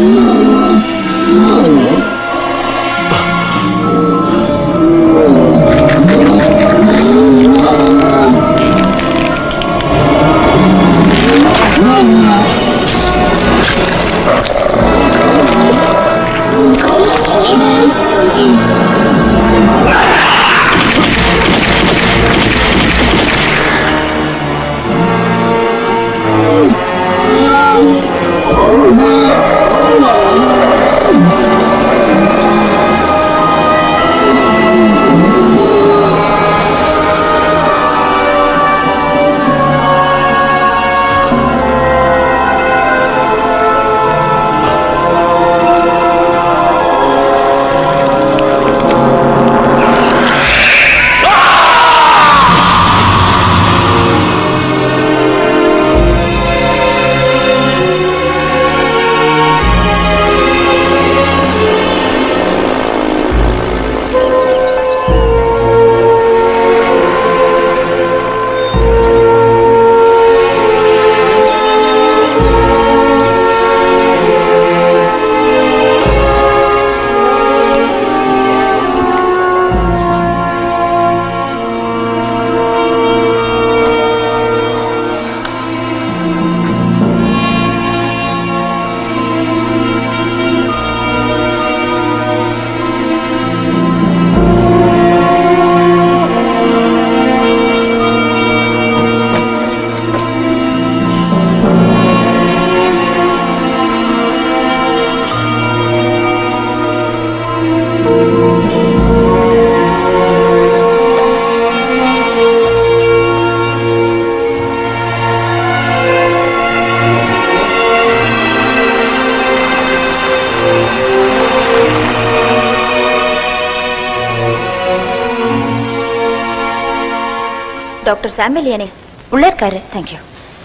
Doctor Samuel ஏனே உள்ள இருக்காரு தேங்க்யூ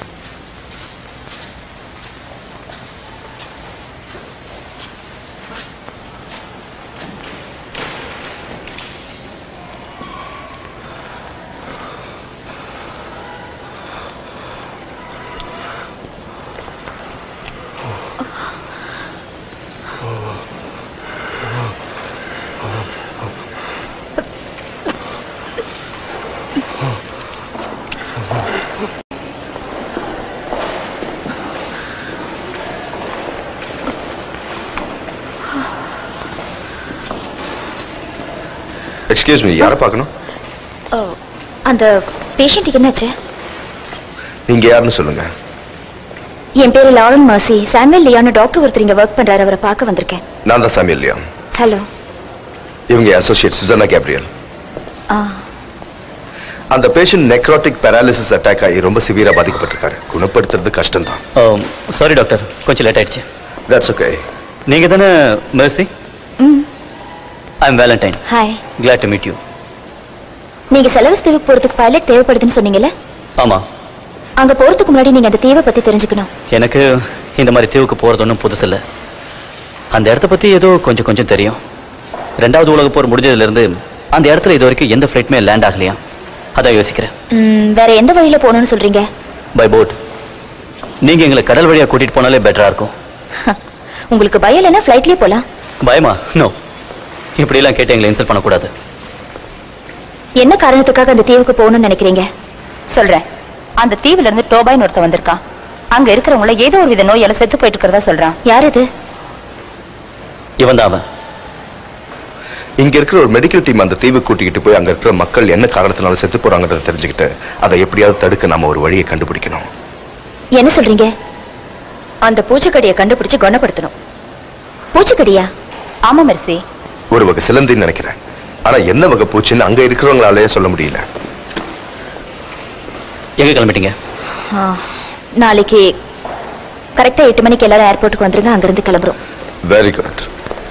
எக்ஸ்கியூஸ் மீ யாரை பார்க்கணும் ஓ, அந்த பேஷண்ட்டுக்கு என்னாச்சு நீங்க யாருன்னு சொல்லுங்க என் பேரு லாரன் மாசி சாமுவேல் லியான்னு டாக்டர் ஒருத்தர் இங்க ஒர்க் பண்றாரு அவரை பார்க்க வந்திருக்கேன் நான் தான் சாமியல் இல்லையா ஹலோ இவங்க அசோசியேட் சுசனா கேப்ரியல் ஆ அந்த பேஷண்ட் நெக்ரோட்டிக் பேராலிசிஸ் அட்டாக் ஆகி ரொம்ப சிவியரா பாதிக்கப்பட்டிருக்காரு குணப்படுத்துறது கஷ்டம் தான் சாரி டாக்டர் கொஞ்சம் லேட் ஆயிடுச்சு தட்ஸ் ஓகே நீங்க தானே Mercy hmm I am Valentine hi glad to meet you நீங்க செலவு தீவுக்கு போறதுக்கு பைலட் தேவைப்படுதுன்னு சொன்னீங்கல்ல ஆமா அங்க போறதுக்கு முன்னாடி நீங்க அந்த தீவை பத்தி தெரிஞ்சுக்கணும் எனக்கு இந்த மாதிரி தீவுக்கு போறது ஒன்றும் புதுசு இல்ல அந்த இடத்த பத்தி ஏதோ கொஞ்சம் கொஞ்சம் தெரியும் ரெண்டாவது உலக போர் முடிஞ்சதுல இருந்து அந்த இடத்துல இது வரைக்கும் எந்த ஃபிளைட்டுமே லேண்ட் ஆகலையா அதான் யோசிக்கிறேன் ம், வேற எந்த வழியில போகணும்னு சொல்றீங்க பை போட் நீங்க எங்களை கடல் வழியா கூட்டிட்டு போனாலே பெட்டரா இருக்கும் உங்களுக்கு பயம் இல்லைன்னா ஃப்ளைட்லயே போலாம் பயமா நோ இப்படியெல்லாம் கேட்டு எங்களை இன்சல்ட் பண்ணக்கூடாது என்ன காரணத்துக்காக அந்த தீவுக்கு போகணும்னு நினைக்கிறீங்க சொல்றேன் அந்த தீவுல இருந்து டோபாய்னு ஒருத்தன் வந்திருக்கான் அங்க இருக்கிறவங்கள ஏதோ ஒரு வித நோயால செத்து போயிட்டு இருக்கிறதா சொல்றான் யார் இது இவன் தான் அவன் இங்க இருக்கிற ஒரு மெடிக்கல் டீம் அந்த தீவுக்கு கூட்டிக்கிட்டு போய் அங்க இருக்கிற மக்கள் என்ன காரணத்தினால செத்து போறாங்கன்றத தெரிஞ்சுக்கிட்டு அதை எப்படியாவது தடுக்க நாம ஒரு வழியை கண்டுபிடிக்கணும் என்ன சொல்றீங்க அந்த பூச்சிக்கடியை கண்டுபிடிச்சு குணப்படுத்தணும் பூச்சிக்கடியா ஆமா மெர்சி ஒரு வகை சிலந்தின்னு நினைக்கிறேன் ஆனா என்ன வகை பூச்சின்னு அங்க இருக்கிறவங்களாலே சொல்ல முடியல எங்க கிளம்பிட்டீங்க ஆ, நாளைக்கு கரெக்டா எட்டு மணிக்கு எல்லாரும் ஏர்போர்ட்டுக்கு வந்துருங்க அங்கிருந்து கிளம்புறோம் வெரி குட்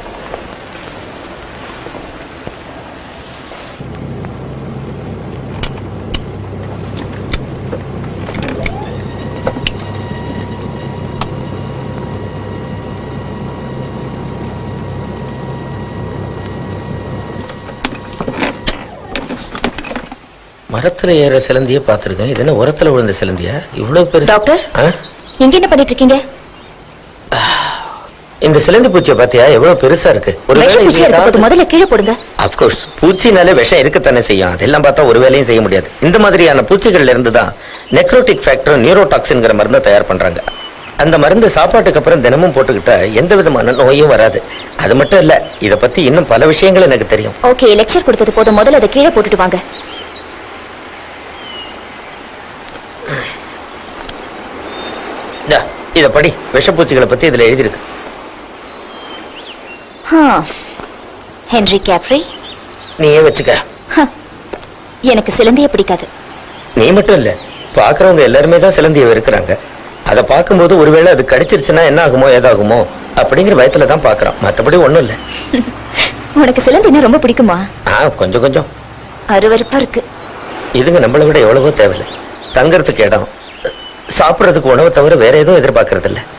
மரத்துல ஏற சிலந்தியே பார்த்திருக்கேன் இது என்ன உரத்துல விழுந்த சிலந்தியா இவ்வளவு பெருசு டாக்டர் ஆ? இங்க என்ன பண்ணிட்டு இருக்கீங்க இந்த சிலந்தி பூச்சியை பாத்தியா எவ்வளவு பெருசா இருக்கு விஷ பூச்சியா இருக்க போது முதல்ல கீழே போடுங்க அப்கோர்ஸ் பூச்சினாலே விஷம் இருக்கத்தானே செய்யும் அதெல்லாம் பார்த்தா ஒரு வேலையும் செய்ய முடியாது இந்த மாதிரியான பூச்சிகள்ல இருந்து தான் நெக்ரோட்டிக் ஃபேக்டர் நியூரோடாக்சின்ங்கிற மருந்தை தயார் பண்றாங்க அந்த மருந்து சாப்பாட்டுக்கு அப்புறம் தினமும் போட்டுக்கிட்டா எந்த விதமான நோயும் வராது அது மட்டும் இல்ல இத பத்தி இன்னும் பல விஷயங்கள் எனக்கு தெரியும் ஓகே லெக்சர் கொடுத்தது போதும் முதல்ல அதை கீழே போட்டுட்டு வாங்க இந்தா, இத படி விஷப்பூச்சிகளை பத்தி இதுல எழுதியிருக்கு ஹா. ஹென்றி கேப்ரி நீயே வச்சுக்க எனக்கு சிலந்திய பிடிக்காது நீ மட்டும் இல்ல பாக்குறவங்க எல்லாருமே தான் சிலந்தியை வெறுக்கிறாங்க அதை பார்க்கும்போது ஒருவேளை அது கடிச்சிருச்சுன்னா என்ன ஆகுமோ ஏதாகுமோ அப்படிங்கிற பயத்துல தான் பாக்குறான் மத்தபடி ஒண்ணும் இல்ல உனக்கு சிலந்தினா ரொம்ப பிடிக்குமா ஆ கொஞ்சம் கொஞ்சம் அருவருப்பா இருக்கு இதுங்க நம்மளை விட எவ்வளவோ தேவையில்லை தங்கறதுக்கு இடம் சாப்பிடுறதுக்கு உணவை தவிர வேற எதுவும் எதிர்பார்க்கறது இல்ல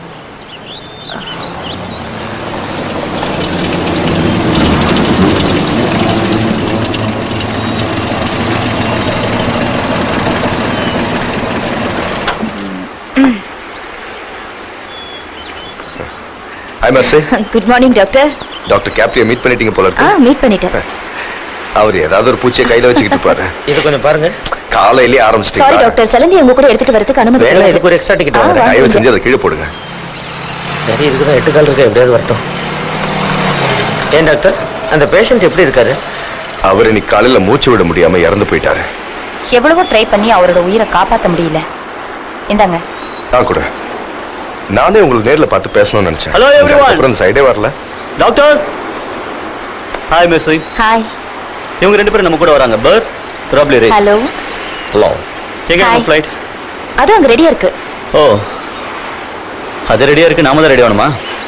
I must good morning doctor doctor கேப்ரியை மீட் பண்ணிட்டீங்க போல ஆ இருக்கு மீட் பண்ணிட்டேன் அவர் ஏதாவது ஒரு பூச்சியை கையில வச்சுக்கிட்டு பாரு இது கொஞ்சம் பாருங்க காலையிலேயே சாரி ஆரம்பிச்சிட்டீங்க டாக்டர் சிலந்தி உங்க கூட எடுத்துட்டு வரதுக்கு அனுமதி வேலை கிடையாது. இதுக்கு ஒரு எக்ஸ்ட்ரா டிக்கெட் ஆ, வாங்குறேன் வாங்க. தயவு செஞ்சு அதை கீழே போடுங்க சரி இதுக்குதான் எட்டு கால் இருக்கு எப்படியாவது வரட்டும் ஏன் டாக்டர் அந்த பேஷண்ட் எப்படி இருக்காரு அவர் இன்னைக்கு காலையில மூச்சு விட முடியாம இறந்து போயிட்டாரு எவ்வளவோ ட்ரை பண்ணி அவரோட உயிரை காப்பாத்த முடியல இந்தாங்க நான் கூட நானே உங்களுக்கு நேர்ல பார்த்து பேசணும்னு நினைச்சேன் Hello, everyone. அப்புறம் சைடே வரல டாக்டர் ஹாய் மிஸ் ஹாய் இவங்க ரெண்டு பேரும் நம்ம கூட வராங்க பர்த் ப்ராப்ளி ரேஸ் ஹலோ ஹலோ எங்க Hi. ஃப்ளைட் அது அங்க ரெடியா இருக்கு ஓ அது ரெடியா இருக்கு நாம தான் ரெடி ஆகணுமா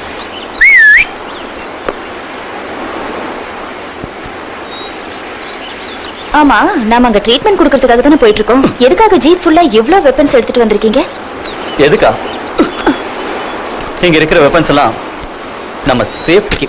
ஆமா நாம அங்க ட்ரீட்மெண்ட் கொடுக்கறதுக்காக தானே போயிட்டு இருக்கோம் எதுக்காக ஜீப் ஃபுல்லா இவ்ளோ வெப்பன்ஸ் எடுத்துட்டு வந்திருக்கீங்க எதுக்கா இங்க இருக்கிற வெப்பன்ஸ் எல்லாம் நம்ம சேஃப்டிக்கு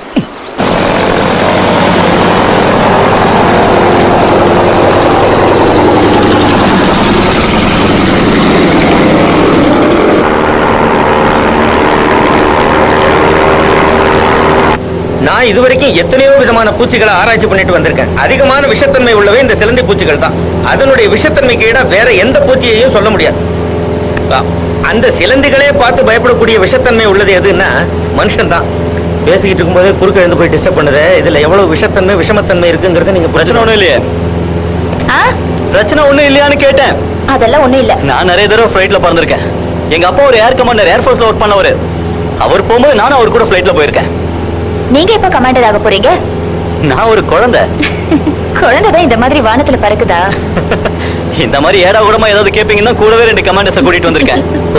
நான் இதுவரைக்கும் எத்தனையோ விதமான பூச்சிகளை ஆராய்ச்சி பண்ணிட்டு வந்திருக்கேன் அதிகமான விஷத்தன்மை உள்ளவே இந்த சிலந்தி பூச்சிகள் தான் அதனுடைய விஷத்தன்மைக்கு ஈடா வேற எந்த பூச்சியையும் சொல்ல முடியாது அ, அந்த சிலந்திகளே பார்த்து பயப்படக்கூடிய விஷத்தன்மை உள்ளது எதுன்னா மனுஷன் தான் பேசிக்கிட்டு இருக்கும்போதே குறுக்க எழுந்து போய் டிஸ்டர்ப் பண்ணுது இதுல எவ்வளவு விஷத்தன்மை விஷமத்தன்மை இருக்குங்கிறத நீங்க பிரச்சனை ஒண்ணும் இல்லையே ஆ பிரச்சனை ஒண்ணும் இல்லையான்னு கேட்டேன் அதெல்லாம் ஒண்ணும் இல்ல நான் நிறைய தடவை ஃப்ளைட்ல பறந்திருக்கேன் எங்க அப்பா ஒரு ஏர் கமாண்டர் ஏர்ஃபோர்ஸ்ல ஒர்க் பண்ணவரு அவர் போகும்போது நானும் அவர் கூட ஃப்ளைட்ல போயிருக்கேன் நீங்க எப்ப கமாண்டர் ஆக போறீங்க நான் ஒரு குழந்தை குழந்தைதான் இந்த மாதிரி வானத்துல பறக்குதா இந்த மாதிரி ஏடா கூடமா ஏதாவது கேப்பீங்கன்னா கூடவே ரெண்டு கமாண்டர்ஸை கூட்டிட்டு வந்திருக்கேன்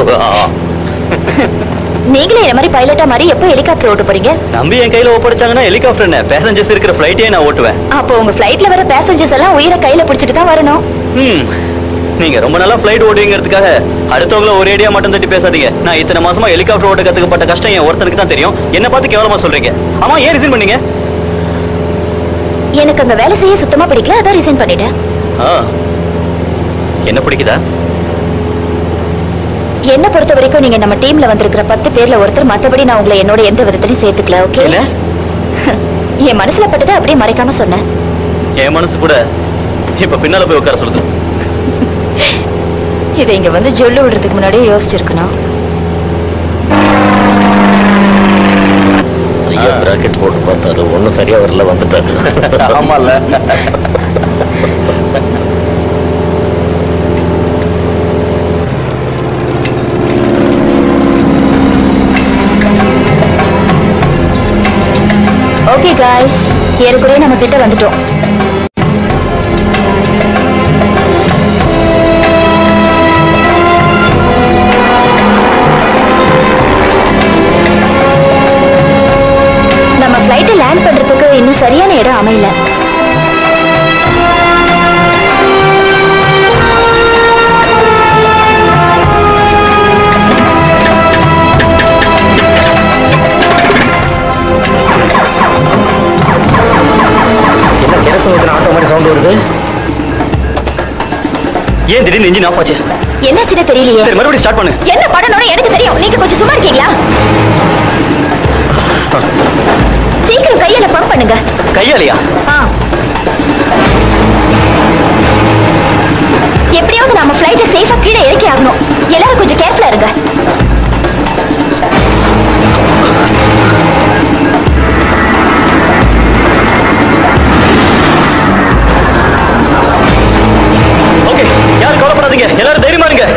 நீங்களே இந்த மாதிரி பைலட்டா மாதிரி எப்போ ஹெலிகாப்டர் ஓட்ட போறீங்க நம்பி என் கையில ஒப்படைச்சாங்கன்னா ஹெலிகாப்டர் என்ன பேசஞ்சர்ஸ் இருக்கிற ஃப்ளைட்டே நான் ஓட்டுவேன் அப்போ உங்க ஃபிளைட்ல வர பேசஞ்சர்ஸ் எல்லாம் உயிரை கையில பிடிச்சிட்டு தான் வரணும் ம் நீங்க ரொம்ப நல்லா ஃப்ளைட் ஓடுவீங்கிறதுக்காக அடுத்தவங்கள ஒரு ஏடியா மட்டும் தட்டி பேசாதீங்க நான் இத்தனை மாசமா ஹெலிகாப்டர் ஓட்ட கத்துக்கப்பட்ட கஷ்டம் என் ஒருத்தனுக்கு தான் தெரியும் என்ன பார்த்து கேவலமா சொல்றீங்க ஆமா ஏன் ரிசைன் பண்ணீங்க எனக்கு அங்க வேலை செய்ய சுத்தமா பிடிக்கல அதான் ரிசைன் பண்ணிட்டேன் ஆ என்ன பிடிக்குதா என்ன பொறுத்த வரைக்கும் நீங்க நம்ம டீம்ல வந்திருக்கிற பத்து பேர்ல ஒருத்தர் மத்தபடி நான் உங்களை என்னோட எந்த விதத்திலையும் சேர்த்துக்கல ஓகே என்ன என் மனசுல பட்டதை அப்படியே மறைக்காம சொன்னேன் என் மனசு கூட இப்ப பின்னால போய் உட்கார சொல்லுது இதை இங்க வந்து ஜொல்லு விடுறதுக்கு முன்னாடியே யோசிச்சிருக்கணும் ஐயா பிராக்கெட் போட்டு பார்த்தாரு ஒன்றும் சரியா வரல வந்துட்டாரு ஆமால ஓகே காய்ஸ் ஏறக்குறைய நம்ம கிட்ட வந்துட்டோம் நம்ம ஃப்ளைட்டை லேண்ட் பண்றதுக்கு இன்னும் சரியான இடம் அமையல என்ன கேஸ் ஊத்துன ஆட்டோ மாதிரி சவுண்ட் வருது ஏன் திடீர்னு இன்ஜின் ஆஃப் ஆச்சு என்னாச்சுன்னு தெரியலையே சரி மறுபடியும் ஸ்டார்ட் பண்ணு என்ன பண்ணணும்னு எனக்கு தெரியும் நீங்க கொஞ்சம் சும்மா இருக்கீங்களா கையாலியா ஆ. எப்படியாவது நம்ம ஃப்ளைட்டை சேஃபா கீழே இறக்கி ஆகணும் எல்லாரும் கொஞ்சம் கேர்ஃபுல்லா இருங்க ஓகே யாரும் கவலைப்படாதீங்க எல்லாரும் தைரியமா இருங்க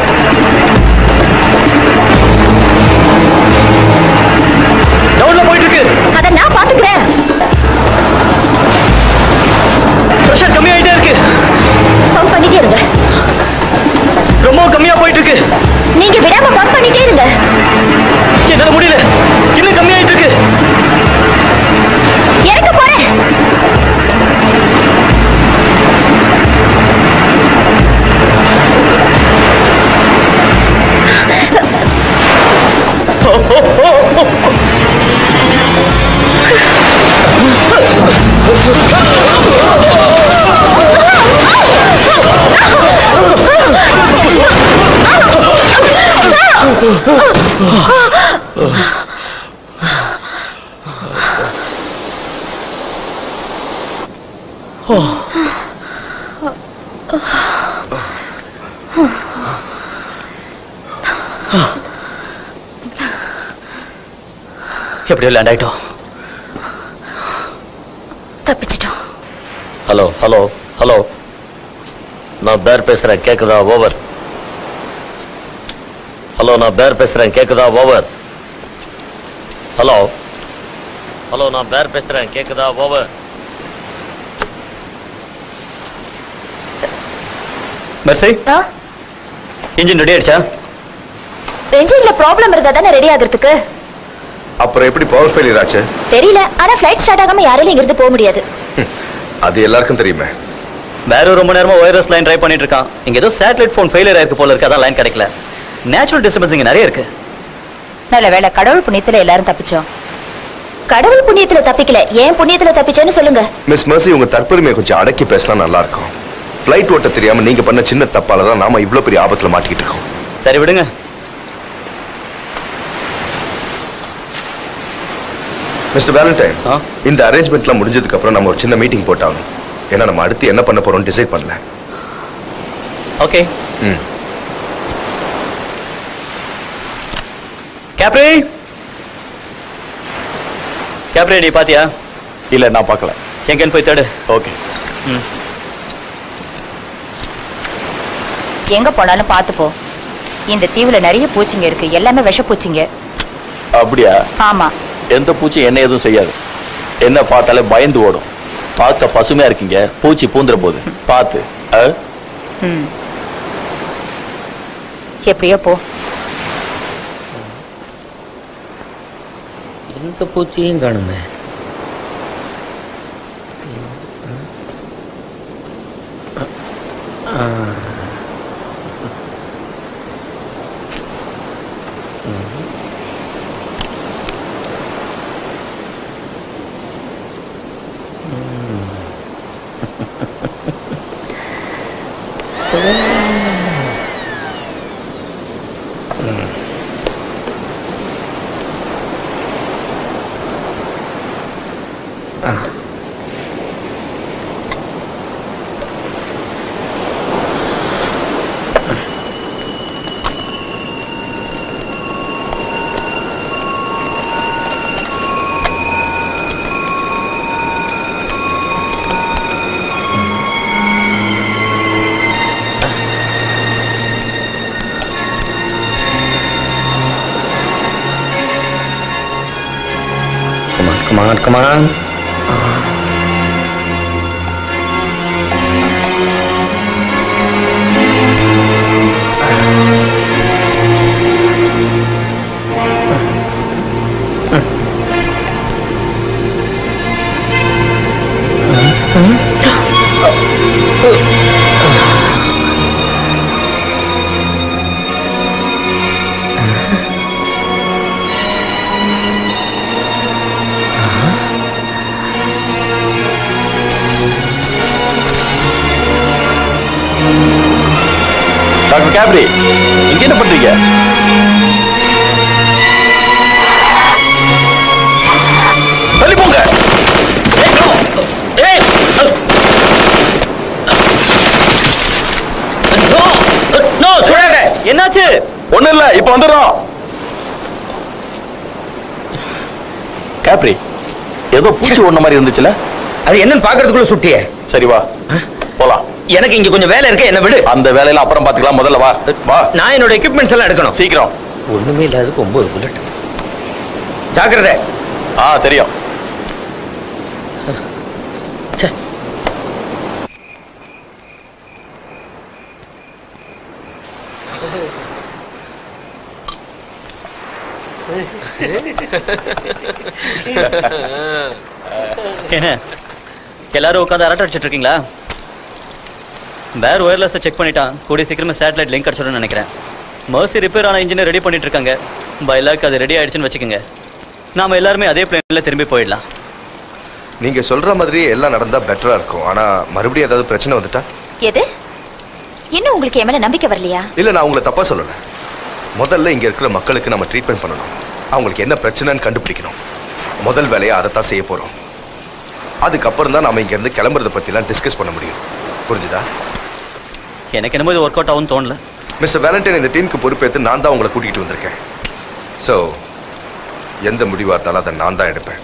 டவுன்ல போயிட்டு இருக்கு அதை நான் பாத்துக்கிறேன் ப்ரெஷர் கம்மியாயிட்டே இருக்கு பம்ப் பண்ணிட்டே இருங்க ரொம்ப கம்மியா போயிட்டு இருக்கு நீங்க விடாம பம்ப் பண்ணிட்டே இருங்க என்னால முடியல இன்னும் கம்மியாயிட்டு இருக்கு இறக்க போறேன் எப்படியோ லேண்ட் ஆயிட்டோம் தப்பிச்சிட்டோம் ஹலோ ஹலோ ஹலோ நான் பேர் பேசுறேன் கேக்குதா ஓவர் ஹலோ நான் பேர் பேசுறேன் கேக்குதா ஓவர் ஹலோ ஹலோ நான் பேர் பேசுறேன் கேக்குதா ஓவர் மெர்சி இன்ஜின் ரெடி ஆயிடுச்சா என்ஜின்ல ப்ராப்ளம் இருந்தா தானே ரெடி ஆகுறதுக்கு அப்புறம் எப்படி பவர் ஃபெயிலியர் ஆச்சு தெரியல ஆனா ஃபிளைட் ஸ்டார்ட் ஆகாம யாராலையும் இங்கிருந்து போக முடியாது அது எல்லாருக்கும் தெரியுமே வேற ரொம்ப நேரமா ஒயர்லெஸ் லைன் ட்ரை பண்ணிட்டு இருக்கான் இங்க ஏதோ சேட்டலைட் ஃபோன் ஃபெயிலியர் ஆயிருக்கு போல இருக்கு அதான் லைன் கிடைக்கல நேச்சுரல் டிஸ்டர்பன்ஸ் இங்க நிறைய இருக்கு நல்ல வேளை கடவுள் புண்ணியத்துல எல்லாரும் தப்பிச்சோம் கடவுள் புண்ணியத்துல தப்பிக்கல ஏன் புண்ணியத்துல தப்பிச்சேன்னு சொல்லுங்க மிஸ் மர்சி உங்க தற்பெருமையை கொஞ்சம் அடக்கி பேசினா நல்லா இருக்கும் ஃப்ளைட் ஓட்ட தெரியாம நீங்க பண்ண சின்ன தப்பால தான் நாம இவ்ளோ பெரிய ஆபத்துல மாட்டிக்கிட்டு இருக்கோம் சரி விடுங்க மிஸ்டர் வேலண்டைன் ஆ? இந்த அரேஞ்ச்மெண்ட்லாம் முடிஞ்சதுக்கு அப்புறம் நம்ம ஒரு சின்ன மீட்டிங் போட்டாகணும் ஏன்னா நம்ம அடுத்து என்ன பண்ண போறோம் டிசைட் பண்ணல ஓகே ம் கேப்ரி கேப்ரி நீ பாத்தியா இல்ல நான் பார்க்கல எங்கன்னு போய் தேடு ஓகே எங்க போனாலும் பார்த்து போ இந்த தீவுல நிறைய பூச்சிங்க இருக்கு எல்லாமே விஷ பூச்சிங்க அப்படியா ஆமா எந்த பூச்சி என்ன எதுவும் செய்யாது என்ன பார்த்தாலே பயந்து ஓடும் பார்க்க பசுமையா இருக்கீங்க பூச்சி பூந்துற போது பார்த்து ஆ? ம் எப்படியோ போ எந்த பூச்சியும் காணுமே Come on, come on, come on. Doctor Capri இங்க என்ன பண்றீங்க தள்ளி போங்க ஒண்ணும் இல்ல இப்ப வந்துடுறோம் கேப்ரி ஏதோ பூச்சி ஒண்ணு மாதிரி இருந்துச்சுல அது என்னன்னு பாக்குறதுக்குள்ள சுட்டியே சரி வா போலாம் எனக்கு இங்க கொஞ்சம் வேலை இருக்கு என்ன விடு அந்த வேலையெல்லாம் அப்புறம் பாத்துக்கலாம் முதல்ல வா வா நான் என்னோட எக்யூப்மெண்ட்ஸ் எல்லாம் எடுக்கணும் சீக்கிரம் ஒண்ணுமே இல்லாததுக்கு ஒன்பது புல்லட் ஜாக்கிரதை ஆ தெரியும் ச்சே. என்ன எல்லாரும் உட்காந்து அரட்டை அடிச்சிட்டு இருக்கீங்களா பேர் ஒயர்லெஸ் செக் பண்ணிட்டான் கூடிய சீக்கிரமா சேட்டலைட் லிங்க் அடிச்சிடும்னு நினைக்கிறேன் மர்சி ரிப்பேர் ஆன இன்ஜினை ரெடி பண்ணிட்டு இருக்காங்க பை லக் அது ரெடி ஆயிடுச்சுன்னு வச்சுக்கோங்க நாம எல்லாருமே அதே பிளேன்ல திரும்பி போயிடலாம் நீங்க சொல்ற மாதிரி எல்லாம் நடந்தா பெட்டரா இருக்கும் ஆனா மறுபடியும் ஏதாவது பிரச்சனை வந்துட்டா எது இன்னும் உங்களுக்கு என் மேல நம்பிக்கை வரலையா இல்ல நான் உங்களை தப்பா சொல்லல முதல்ல இங்க இருக்கிற மக்களுக்கு நம்ம ட்ரீட்மெண்ட் பண்ணணும் அவங்களுக்கு என்ன பிரச்சனைன்னு கண்டுபிடிக்கணும் முதல் வேலையை அதைத்தான் செய்ய போறோம் அதுக்கப்புறம் தான் நாம இங்க இருந்து கிளம்புறத பத்திலாம் டிஸ்கஸ் பண்ண முடியும் புரிஞ்சுதா எனக்கு என்னமோ இது ஒர்க் அவுட் ஆகும்னு தோணல மிஸ்டர் வேலண்டைன் இந்த டீமுக்கு பொறுப்பேற்று நான் தான் உங்களை கூட்டிகிட்டு வந்திருக்கேன் ஸோ எந்த முடிவாக இருந்தாலும் அதை நான் தான் எடுப்பேன்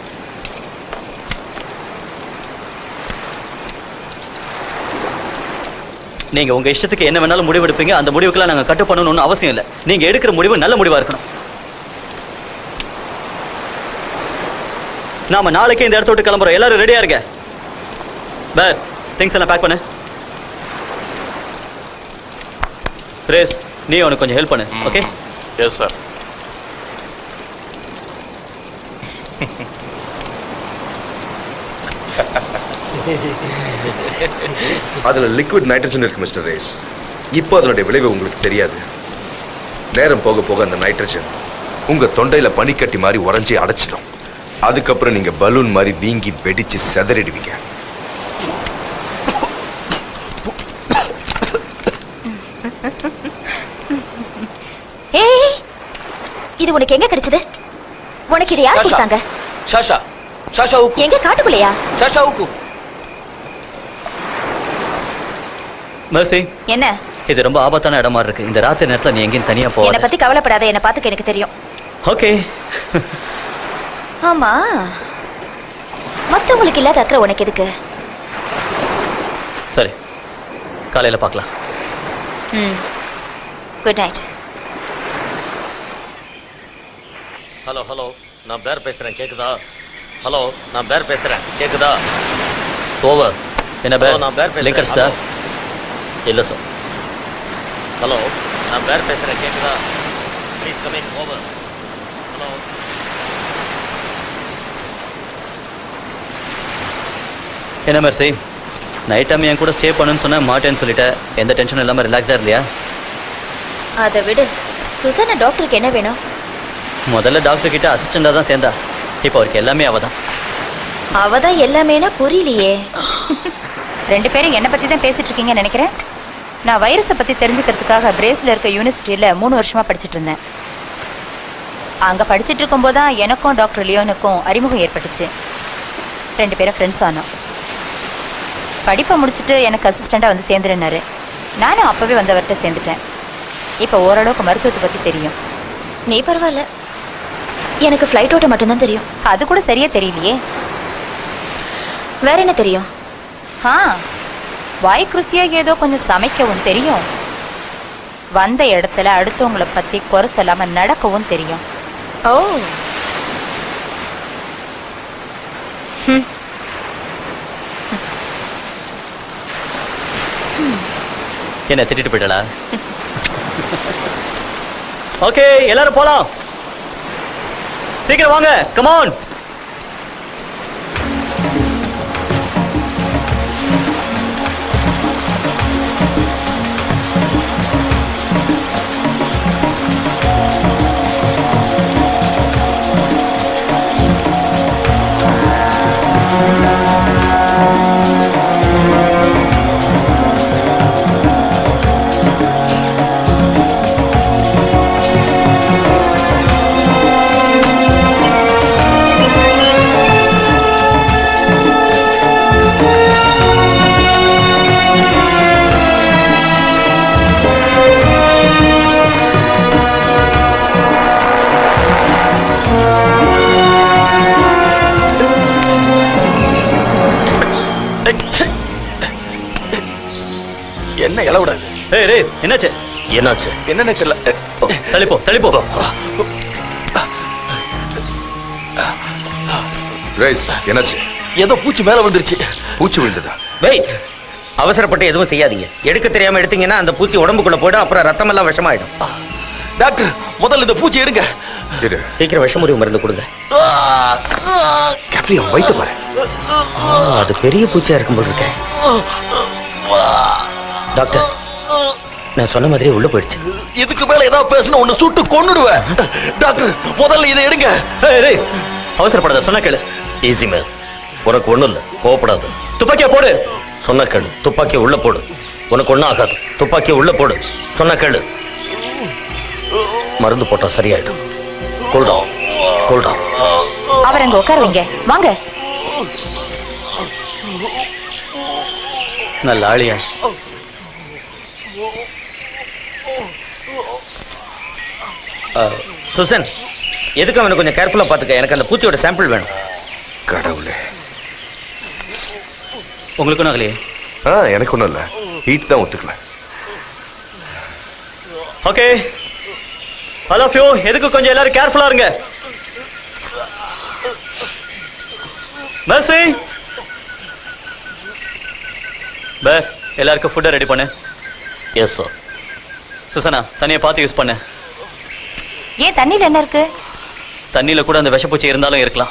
நீங்க உங்க இஷ்டத்துக்கு என்ன வேணாலும் முடிவெடுப்பீங்க அந்த முடிவுக்கெல்லாம் நாங்க கட்டு பண்ணணும்னு அவசியம் இல்லை நீங்க எடுக்கிற முடிவு நல்ல முடிவா இருக்கணும் நாம நாளைக்கே இந்த இடத்த விட்டு கிளம்புறோம் எல்லாரும் ரெடியா இருங்க பேர் திங்ஸ் எல்லாம் பேக் பண்ணு ரேஸ் நீ அவனுக்கு கொஞ்சம் ஹெல்ப் பண்ணு ஓகே எஸ் சார் அதில் லிக்விட் நைட்ரஜன் இருக்கு மிஸ்டர் ரேஸ் இப்போ அதனுடைய விளைவு உங்களுக்கு தெரியாது நேரம் போக போக அந்த நைட்ரஜன் உங்க தொண்டையில பனிக்கட்டி மாதிரி உறைஞ்சி அடைச்சிடும் அதுக்கப்புறம் நீங்க பலூன் மாதிரி வீங்கி வெடிச்சு செதறிடுவீங்க ஏய் இது உனக்கு எங்க கிடைச்சது உனக்கு இது யார் கொடுத்தாங்க ஷாஷா ஷாஷா உக்கு எங்க காட்டுக்குள்ளையா ஷாஷா உக்கு மர்சி என்ன இது ரொம்ப ஆபத்தான இடமா இருக்கு இந்த ராத்திரி நேரத்துல நீ எங்கேயும் தனியா என்ன போகாத பத்தி கவலைப்படாத என்ன பார்த்துக்க எனக்கு தெரியும் ஓகே ஆமா மத்தவங்களுக்கு இல்லாத அக்கறை உனக்கு எதுக்கு சரி காலையில பார்க்கலாம் ம் குட் நைட் ஹலோ ஹலோ நான் பேர் பேசுறேன் கேக்குதா ஹலோ நான் பேர் பேசுறேன் கேக்குதா ஓவர் என்ன Hello, நான் பேர் பேர் பேசுறேன். லிங்கர்ஸ் தான் இல்ல சார் ஹலோ நான் பேர் பேசுறேன் கேக்குதா please come in over hello என்ன மெர்சி நைட் டைம் என் கூட ஸ்டே பண்ணுன்னு சொன்னா மாட்டேன்னு சொல்லிட்டேன் எந்த டென்ஷனும் இல்லாம ரிலாக்ஸா இல்லையா அதை விடு சுசானா டாக்டருக்கு என்ன வேணும் முதல்ல டாக்டர் கிட்ட அசிஸ்டண்டா தான் சேர்ந்தா இப்போ அவருக்கு எல்லாமே அவ தான் அவ தான் எல்லாமேனா புரியலையே ரெண்டு பேரும் என்னை பத்தி தான் பேசிட்டு இருக்கீங்கன்னு நினைக்கிறேன் நான் வைரஸை பத்தி தெரிஞ்சுக்கிறதுக்காக பிரேஸ்ல இருக்க யூனிவர்சிட்டியில மூணு வருஷமா படிச்சிட்டு இருந்தேன் அங்க படிச்சிட்டு இருக்கும்போது தான் எனக்கும் டாக்டர் லியோனுக்கும் அறிமுகம் ஏற்பட்டுச்சு ரெண்டு பேரும் ஃப்ரெண்ட்ஸ் ஆனோம் படிப்பை முடிச்சுட்டு எனக்கு அசிஸ்டண்டா வந்து சேர்ந்துருந்தாரு நானும் அப்பவே வந்து அவர்கிட்ட சேர்ந்துட்டேன் இப்போ ஓரளவுக்கு மருத்துவத்தை பத்தி தெரியும் நீ பரவாயில்ல எனக்கு ஃப்ளைட் ஓட்ட மட்டும்தான் தெரியும் அது கூட சரியா தெரியலையே வேற என்ன தெரியும் ஆ வாய்க்கு ருசியா ஏதோ கொஞ்சம் சமைக்கவும் தெரியும் வந்த இடத்துல அடுத்தவங்கள பத்தி குறை சொல்லாம நடக்கவும் தெரியும் ஓ ஹம். என்ன திட்டிட்டு போயிட்டலா ஓகே எல்லாரும் போலாம் சீக்கிரம் வாங்க கமான் ஆ என்ன இளவுட ஏய் ரே என்னாச்சு என்னாச்சு என்னன்னு தெரியல தள்ளிப்போ தள்ளிப்போ ரேஸ் என்னாச்சு ஏதோ பூச்சி மேல வந்துருச்சு பூச்சி விழுந்ததா வெயிட் அவசரப்பட்டு எதுவும் செய்யாதீங்க எடுக்க தெரியாம எடுத்தீங்கன்னா அந்த பூச்சி உடம்புக்குள்ள போயிடும் அப்புறம் ரத்தம் எல்லாம் விஷமாயிடும் டாக்டர் முதல்ல இந்த பூச்சி எடுங்க இரு சீக்கிரம் விஷமுறிவு மருந்து கொடுங்க கேப்ரி அவன் வயித்து பாரு ஆ, அது பெரிய பூச்சியா இருக்கும் போல் இருக்கேன் டாக்டர் நான் சொன்ன மாதிரி உள்ள போயிடுச்சு இதுக்கு மேல ஏதாவது பேசணும் ஒண்ணு சுட்டு கொன்னுடுவேன் டாக்டர் முதல்ல இதை எடுங்க ஏய் ரே அவசரப்படாத சொன்னா கேளு ஈஸி மேன் உனக்கு ஒண்ணும் இல்ல கோவப்படாது துப்பாக்கியா போடு சொன்ன கேளு துப்பாக்கி உள்ள போடு உனக்கு ஒண்ணும் ஆகாது துப்பாக்கி உள்ள போடு சொன்ன கேளு மருந்து போட்டா சரியாயிடும் கூல்டவுன் கூல்டவுன் அவர் அங்க உட்கார வைங்க வாங்க நல்ல ஆளியா சுசன் எதுக்கு அவனை கொஞ்சம் கேர்ஃபுல்லா பாத்துக்க எனக்கு அந்த பூச்சியோட சாம்பிள் வேணும் கடவுளே உங்களுக்கு ஆகலையே ஆ எனக்கு ஒன்றும் இல்லை ஹீட் தான் ஒத்துக்கல ஓகே ஹலோ ஃபியூ எதுக்கு கொஞ்சம் எல்லாரும் கேர்ஃபுல்லா இருங்க பஸ் பே எல்லாருக்கும் ஃபுட்டை ரெடி பண்ணு எஸ் சார் சுசனா தண்ணியை பார்த்து யூஸ் பண்ணு ஏன் தண்ணியில என்ன இருக்கு தண்ணியில கூட அந்த விஷப்பூச்சி இருந்தாலும் இருக்கலாம்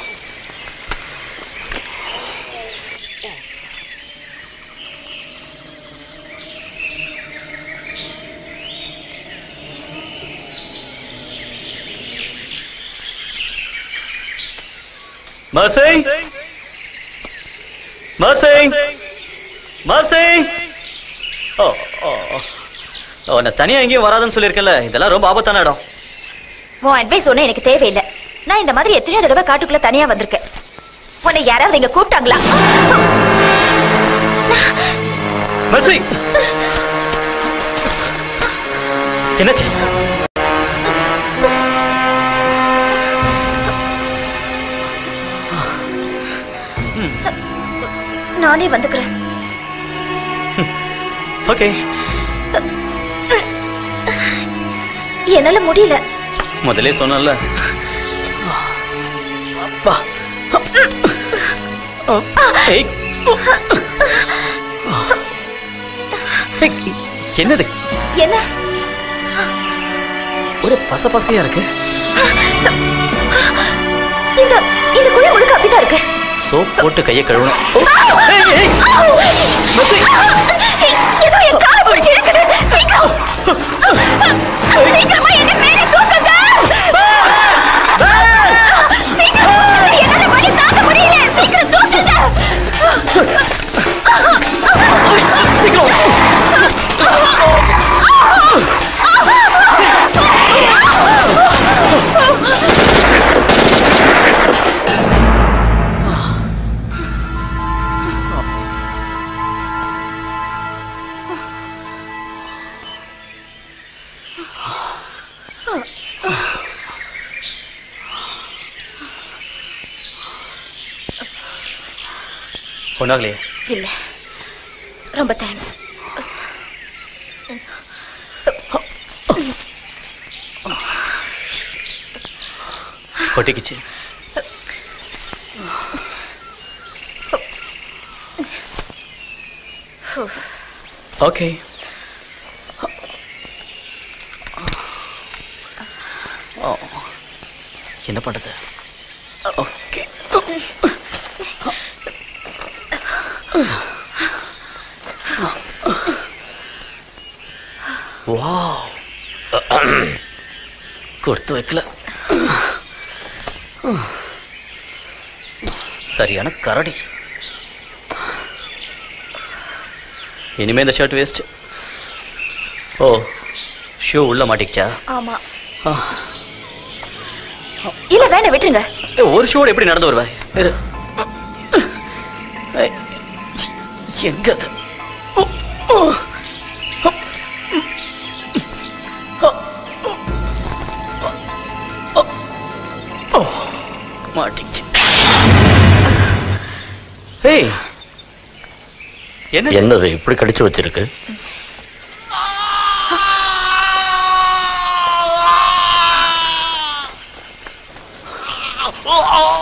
மர்சி மர்சி மர்சி ஓ ஓ ஓ நான் தனியா எங்கேயும் வராதுன்னு சொல்லியிருக்கேன்ல இதெல்லாம் ரொம்ப ஆபத்தான இடம் உன் அட்வைஸ் ஒன்றும் எனக்கு தேவையில்லை நான் இந்த மாதிரி எத்தனையோ தடவை காட்டுக்குள்ள தனியா வந்திருக்கேன் உன்னை யாராவது இங்க கூப்பிட்டாங்களா மர்சி என்னாச்சு நானே வந்துக்கிறேன் ஓகே என்னால முடியல முதல்ல சொன்னல வா ஏய். ஏய், என்னது என்ன ஒரு பச பசையா இருக்கு இந்த இந்த குழி முழுக்க அப்படிதான் இருக்கு சோப் போட்டு கையை கழுவணும் ஏய், ஏய். மச்சி. ஏதோ என் காலை பிடிச்சு இழுக்குது சீக்கிரம் சீக்கிரமா என்ன மேலே தூக்குங்க சீக்கிரம் என்னால வலி தாங்க முடியல சீக்கிரம் தூக்குங்க சீக்கிரம் ஒன்றாகலையே இல்ல ரொம்ப தேங்க்ஸ் கொட்டிக்கிச்சு ஓகே என்ன பண்றது ஓகே வாவ் கொடுத்து வைக்கல சரியான கரடி இனிமே இந்த ஷர்ட் வேஸ்ட் ஓ ஷூ உள்ள மாட்டிக்கிச்சா ஆமா ஆ. இல்ல வேண்டாம் விட்டுருங்க ஏய், ஒரு ஷூவோட எப்படி நடந்து வருவேன் இரு. ஏய், எங்க அது ஓ, ஓ. ஓ, மாட்டிக்கிச்சு ஏய் என்ன என்னது இப்படி கடிச்சு வச்சிருக்கு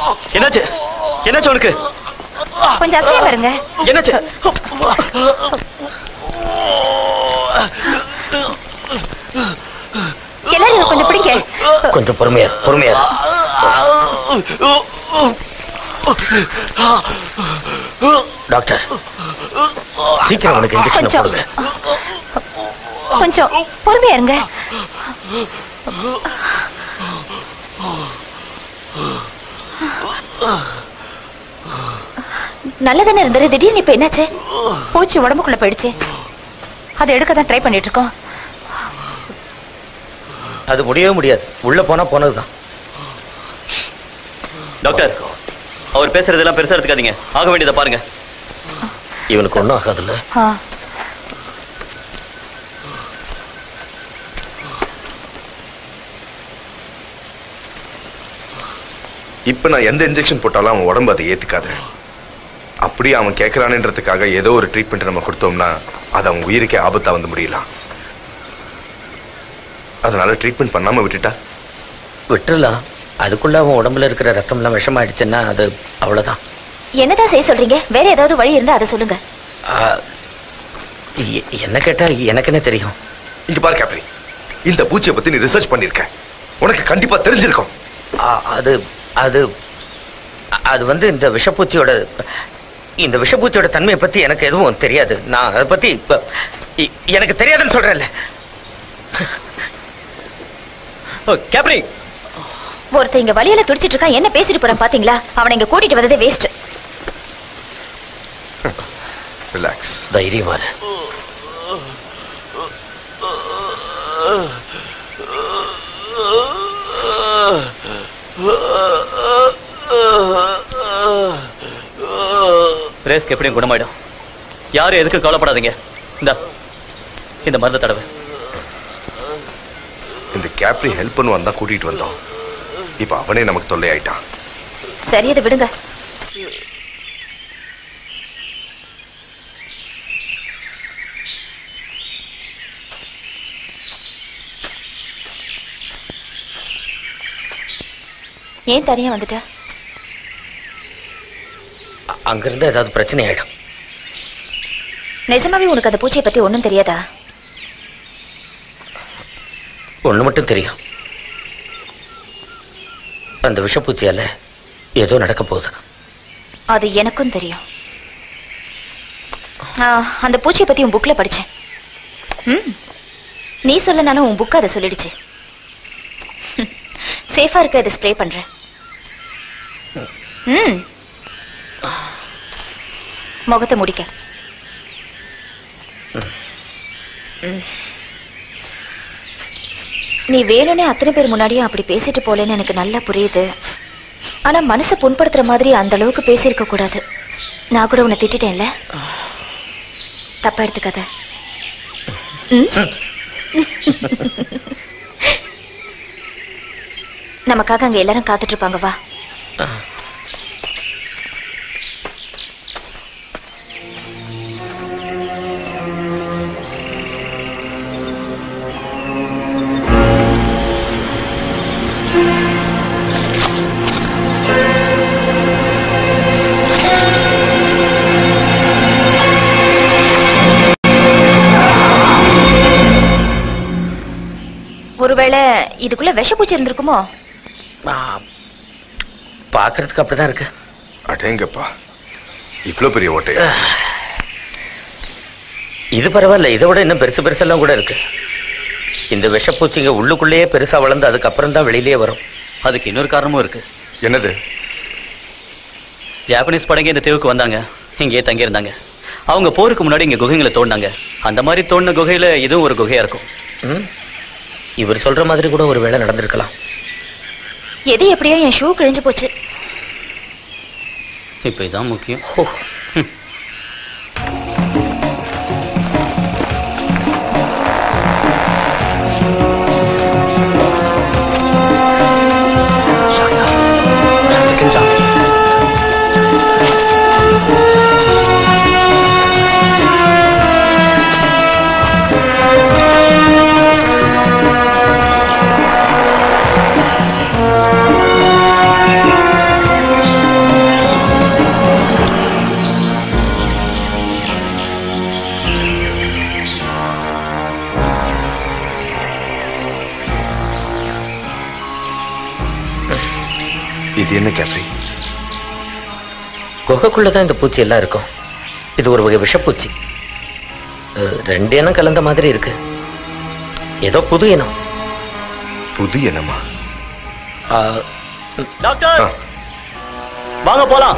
என்னாச்சு என்னாச்சு உனக்கு கொஞ்சம் அசைய பாருங்க என்னாச்சு எல்லாரும் இதை கொஞ்சம் பிடிங்க கொஞ்சம் பொறுமையா இரு, பொறுமையா இரு. டாக்டர் சீக்கிரம் அவனுக்கு இன்ஜெக்ஷன் கொஞ்சம். போடுங்க கொஞ்சம் பொறுமையா இருங்க நல்லதானே இருந்தது திடீர்னு இப்ப என்னாச்சு பூச்சி உடம்புக்குள்ள போயிடுச்சு அதை எடுக்க தான் ட்ரை பண்ணிட்டு இருக்கோம் அது முடியவே முடியாது உள்ள போனா போனதுதான் டாக்டர் அவர் பேசுறதெல்லாம் பெருசா எடுத்துக்காதீங்க ஆக வேண்டியதை பாருங்க இவனுக்கு ஒன்றும் ஆகாதுல்ல ஆ. இப்ப நான் எந்த இன்ஜெக்ஷன் போட்டாலும் அவன் உடம்பு அதை ஏத்துக்காது அப்படியே அவன் கேட்கறானன்றதுக்காக ஏதோ ஒரு ட்ரீட்மெண்ட் நம்ம கொடுத்தோம்னா அது அவன் உயிருக்கே ஆபத்தா வந்து முடியலாம் அதனால ட்ரீட்மெண்ட் பண்ணாம விட்டுட்டா விட்டுறலாம் அதுக்குள்ள அவன் உடம்புல இருக்கிற ரத்தம்லாம் விஷமாயிடுச்சுன்னா அது அவ்வளவுதான் என்னதான் செய்ய சொல்றீங்க வேற ஏதாவது வழி இருந்தா அதை சொல்லுங்க ஆ, எ- என்ன கேட்டா எனக்கு என்ன தெரியும் இங்க பாரு கேப்ரி இந்த பூச்சியை பத்தி நீ ரிசர்ச் பண்ணிருக்க உனக்கு கண்டிப்பா தெரிஞ்சிருக்கும் ஆ, அது அது அது வந்து இந்த விஷப்பூச்சியோட இந்த விஷப்பூச்சியோட தன்மையை பத்தி எனக்கு எதுவும் தெரியாது நான் அதை பத்தி இப்ப இ- எனக்கு தெரியாதுன்னு சொல்றேன்ல கேப்ரி ஒருத்தன் இங்க வழியில துடிச்சிட்டு இருக்கான் என்ன பேசிட்டு போறான் பாத்தீங்களா அவனை இங்க கூட்டிட்டு வந்ததே வேஸ்ட் ரிலாக்ஸ் தைரியமா இரு. ரேஸ்க்கு எப்படியும் குணமாயிடும் யாரும் எதுக்கு கவலைப்படாதீங்க இந்த இந்த மருந்து தடவை இந்த கேப்ரி ஹெல்ப் பண்ணுவான் தான் கூட்டிட்டு வந்தோம் இப்ப அவனே நமக்கு தொல்லை ஆயிட்டான் சரி அதை விடுங்க ஏன் தனியா வந்துட்ட அ- அங்கிருந்து ஏதாவது பிரச்சனை ஆயிடும் நிஜமாவே உனக்கு அந்த பூச்சியை பத்தி ஒண்ணும் தெரியாதா ஒண்ணு மட்டும் தெரியும் அந்த விஷப்பூச்சியால ஏதோ நடக்க போகுது அது எனக்கும் தெரியும் ஆ, அந்த பூச்சியை பத்தி உன் புக்ல படிச்சேன் ம் நீ சொல்லனாலும் உன் புக் அதை சொல்லிடுச்சு சேஃபா இருக்க அதை ஸ்ப்ரே பண்றேன் ம் முகத்தை முடிக்க ம். நீ வேணும்னே அத்தனை பேர் முன்னாடியும் அப்படி பேசிட்டு போலேன்னு எனக்கு நல்லா புரியுது ஆனா மனசை புண்படுத்துற மாதிரி அந்த அளவுக்கு பேசியிருக்க கூடாது நான் கூட உன்னை திட்டிட்டேன்ல தப்பா எடுத்துக்காத ம்? நமக்காக அங்க எல்லாரும் காத்துட்டு இருப்பாங்க வா ஒருவேளை இதுக்குள்ள விஷப்பூச்சி இருந்திருக்குமோ ஆ, பார்க்கறதுக்கு அப்படிதான் இருக்கு அடேங்கப்பா இவ்ளோ பெரிய ஓட்டையா இது பரவாயில்ல இதை விட இன்னும் பெருசு பெருசெல்லாம் கூட இருக்கு இந்த விஷப்பூச்சிங்க உள்ளுக்குள்ளேயே பெருசா வளர்ந்து அதுக்கப்புறம் தான் வெளியிலேயே வரும் அதுக்கு இன்னொரு காரணமும் இருக்கு என்னது ஜாப்பனீஸ் படங்க இந்த தீவுக்கு வந்தாங்க இங்கேயே தங்கியிருந்தாங்க அவங்க போருக்கு முன்னாடி இங்க குகைகளை தோண்டினாங்க அந்த மாதிரி தோண்டின குகையில இதுவும் ஒரு குகையா இருக்கும் ம்? இவர் சொல்ற மாதிரி கூட ஒரு வேளை நடந்திருக்கலாம் எது எப்படியோ என் ஷூ கிழிஞ்சு போச்சு இப்போ இதான் முக்கியம் ஹோ. இது என்ன கேப்ரி குகைக்குள்ளதான் இந்த பூச்சி எல்லாம் இருக்கும் இது ஒரு வகை விஷப்பூச்சி அஹ், ரெண்டு இனம் கலந்த மாதிரி இருக்கு ஏதோ புது இனம் புது என்னமா ஆஹ், டாக்டர் ஆ. வாங்க போலாம்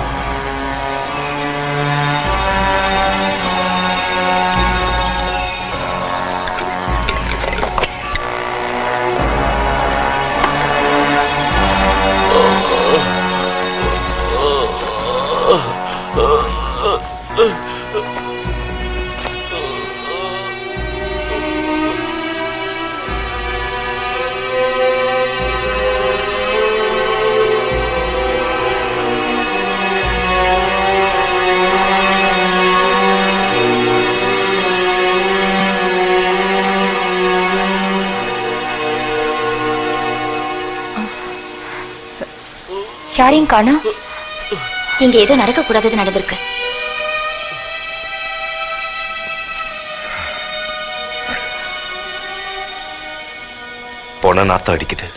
யாரையும் காணோம் இங்க ஏதோ நடக்க கூடாதது நடந்திருக்கு போன நாத்தம் அடிக்குது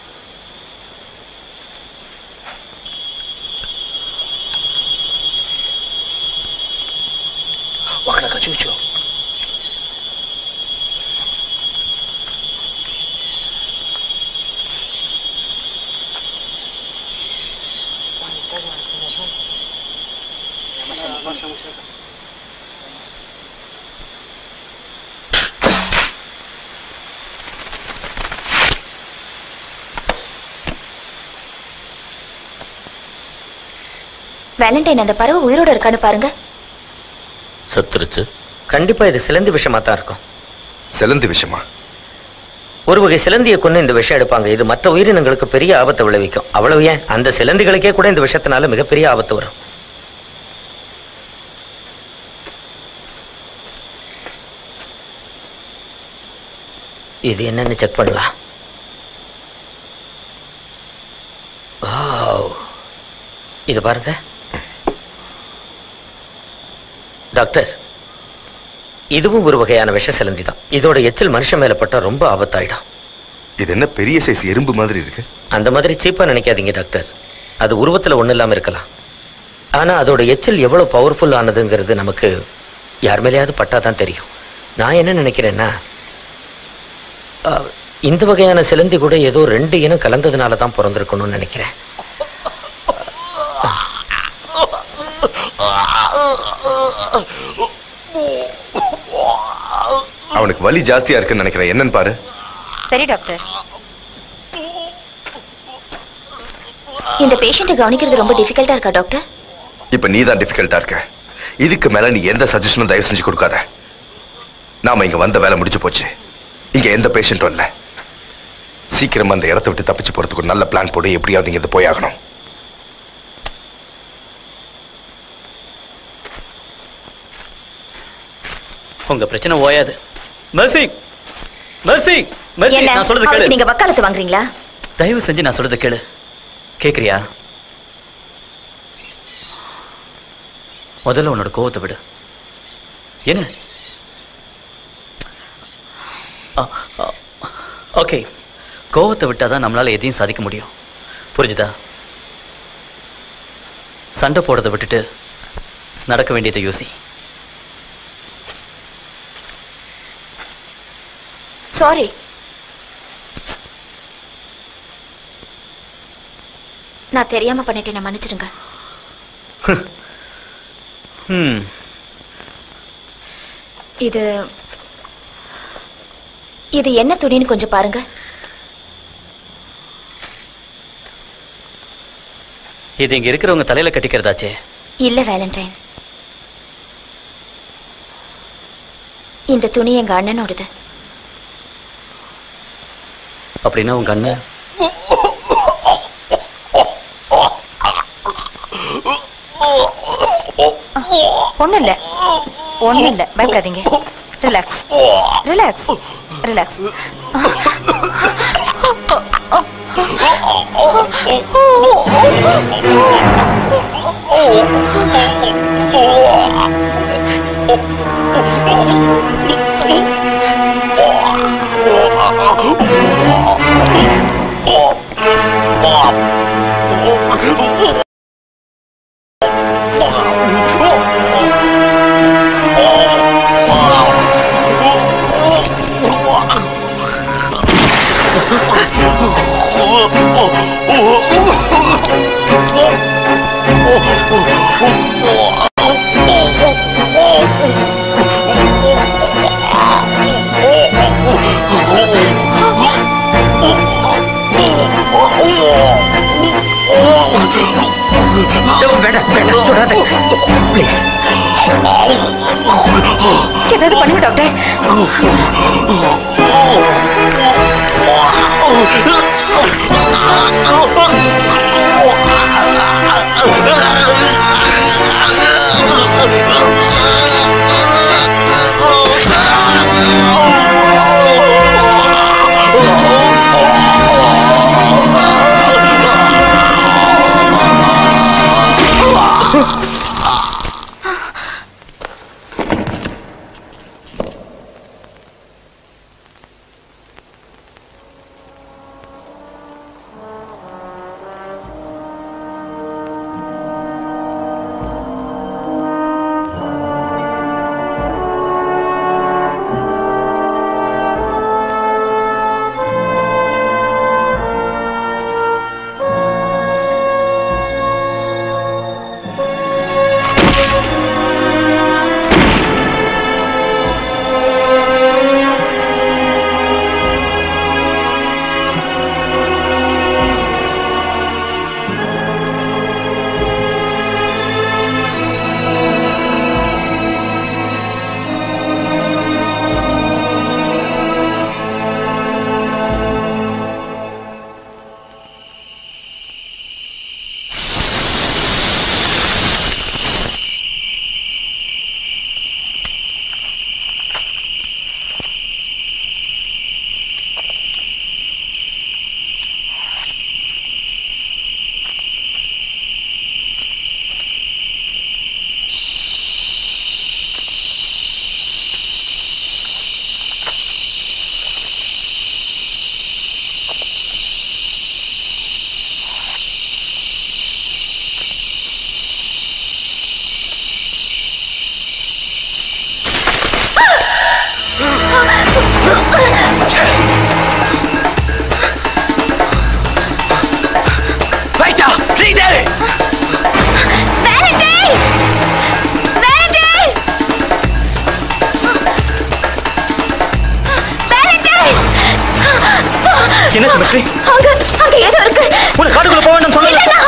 வேலண்டைன் அந்த பறவை உயிரோட இருக்கான்னு பாருங்க செத்துருச்சு கண்டிப்பா இது சிலந்தி விஷமா தான் இருக்கும் செலந்து விஷயமா ஒரு வகை சிலந்தியை கொண்டு இந்த விஷம் எடுப்பாங்க இது மற்ற உயிரினங்களுக்கு பெரிய ஆபத்தை விளைவிக்கும் அவ்வளவு ஏன் அந்த சிலந்திகளுக்கே கூட இந்த விஷத்தினால மிகப்பெரிய ஆபத்து வரும் இது என்னன்னு செக் பண்ணலாம் Wow. இது பாருங்க டாக்டர் இதுவும் ஒரு வகையான விஷ சிலந்தி தான் இதோட எச்சில் மனுஷன் மேல பட்டா ரொம்ப ஆபத்தாயிடும் இது என்ன பெரிய சைஸ் எறும்பு மாதிரி இருக்கு அந்த மாதிரி சீப்பா நினைக்காதீங்க டாக்டர் அது உருவத்துல ஒண்ணு இல்லாம இருக்கலாம் ஆனா அதோட எச்சில் எவ்வளவு பவர்ஃபுல் ஆனதுங்கிறது நமக்கு யார் மேலேயாவது பட்டாதான் தெரியும் நான் என்ன நினைக்கிறேன்னா அஹ், இந்த வகையான சிலந்தி கூட ஏதோ ரெண்டு இனம் கலந்ததுனால தான் பிறந்திருக்கணும்னு நினைக்கிறேன் அவனுக்கு வலி ஜாஸ்தியா இருக்குன்னு நினைக்கிறேன் என்னன்னு பாரு சரி டாக்டர் இந்த பேஷண்ட்டை கவனிக்கிறது ரொம்ப டிஃபிகல்ட்டா இருக்கா டாக்டர் இப்ப நீ தான் டிஃபிகல்ட்டா இருக்க இதுக்கு மேல நீ எந்த சஜஷனும் தயவு செஞ்சு கொடுக்காத நாம இங்க வந்த வேலை முடிஞ்சு போச்சு இங்க எந்த பேஷண்ட்டும் இல்ல சீக்கிரமா அந்த இடத்த விட்டு தப்பிச்சு போறதுக்கு ஒரு நல்ல பிளான் போடு எப்படியாவது இங்க இருந்து போய் ஆகணும் உங்க பிரச்சனை ஓயாது மெர்சி மெர்சி மெர்சி என்ன நான் சொல்றது அவருக்கு கேளு நீங்க வக்காலத்து வாங்குறீங்களா தயவு செஞ்சு நான் சொல்றது கேளு கேக்குறியா முதல்ல உன்னோட கோவத்தை விடு என்ன ஓகே கோவத்தை விட்டாதான் நம்மளால எதையும் சாதிக்க முடியும் புரிஞ்சுதா சண்டை போடுறதை விட்டுட்டு நடக்க வேண்டியதை யோசி சாரி நான் தெரியாம பண்ணிட்டேன் மன்னிச்சிடுங்க ம் இது இது என்ன துணின்னு கொஞ்சம் பாருங்க இது இங்க இருக்கிறவங்க தலையில கட்டிக்கிறதாச்சே இல்ல வேலண்டைன் இந்த துணி எங்க அண்ணனோடது அப்படின்னா உங்க அண்ணன் ஒண்ணும் இல்ல ஒண்ணும் இல்ல பயப்படாதீங்க ரிலாக்ஸ் ரிலாக்ஸ் ரிலாக்ஸ் வேண்டாம் வேண்டாம் சுடாத ப்ளீஸ் ஏதாவது பண்ணுங்க டாக்டர் ரைட்டா நீ தேரு வேலண்டைன் வேலண்டைன் வேலண்டைன் என்ன சிமெட்ரி அங்க அங்க ஏதோ இருக்கு உன காட்டுக்குள்ள போக வேண்டாம் சொல்லல இல்லைண்ணா.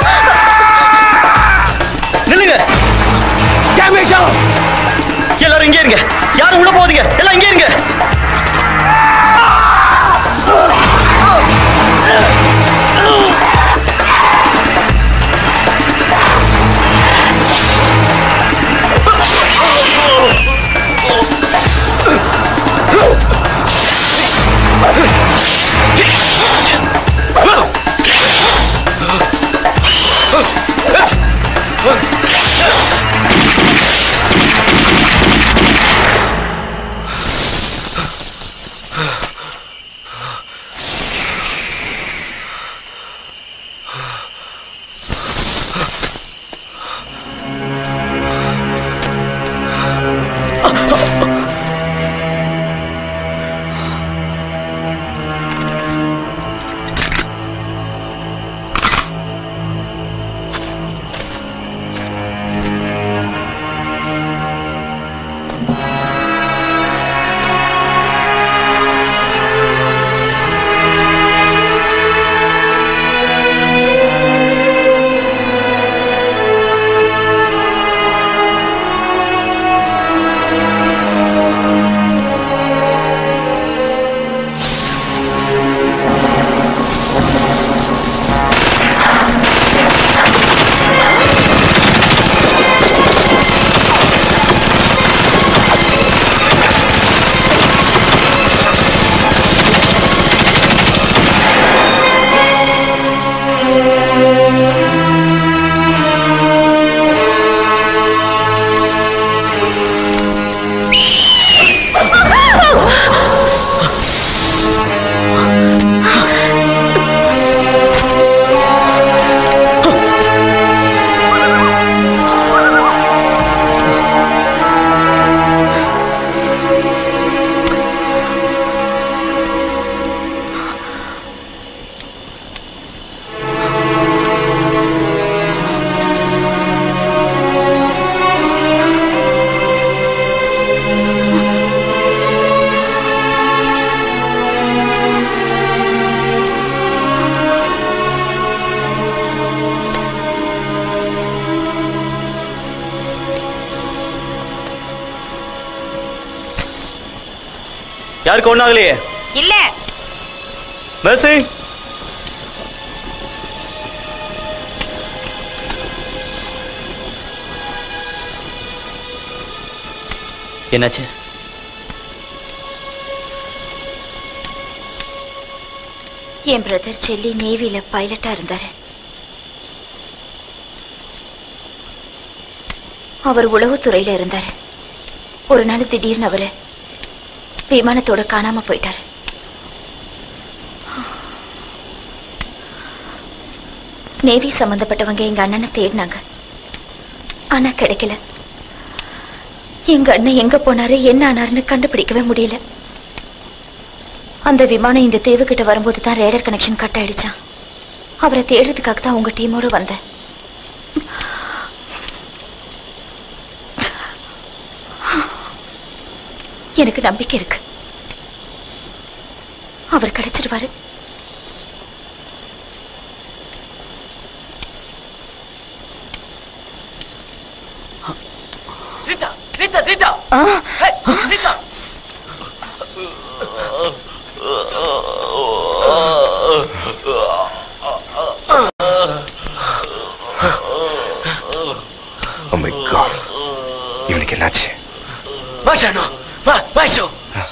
நில்லுங்க கேமேஷா எல்லாரும் இங்கே இருங்க யாரும் உள்ள போகாதீங்க எல்லாம் இங்கே இருங்க யாருக்கு ஒன்றும் ஆகலையே இல்ல மெர்சி என்னாச்சு என் பிரதர் செல்லி நேவில பைலட்டா இருந்தாரு அவர் உளவுத்துறையில இருந்தாரு ஒரு நாள் திடீர்னு அவரு விமானத்தோட காணாம போயிட்டாரு நேவி சம்பந்தப்பட்டவங்க எங்க அண்ணனை தேடினாங்க ஆனா கிடைக்கல எங்க அண்ணன் எங்க போனாரு என்ன ஆனாருன்னு கண்டுபிடிக்கவே முடியல அந்த விமானம் இந்த தீவுகிட்ட வரும்போது தான் ரேடர் கனெக்ஷன் கட் ஆயிடுச்சான் அவரை தேடுறதுக்காக தான் உங்க டீமோட வந்தேன் எனக்கு நம்பிக்கை இருக்கு அவர் கிடைச்சிருவாரு ஆ, Oh my God. இவனுக்கு என்னாச்சு மாஷானோ வா மாஷோ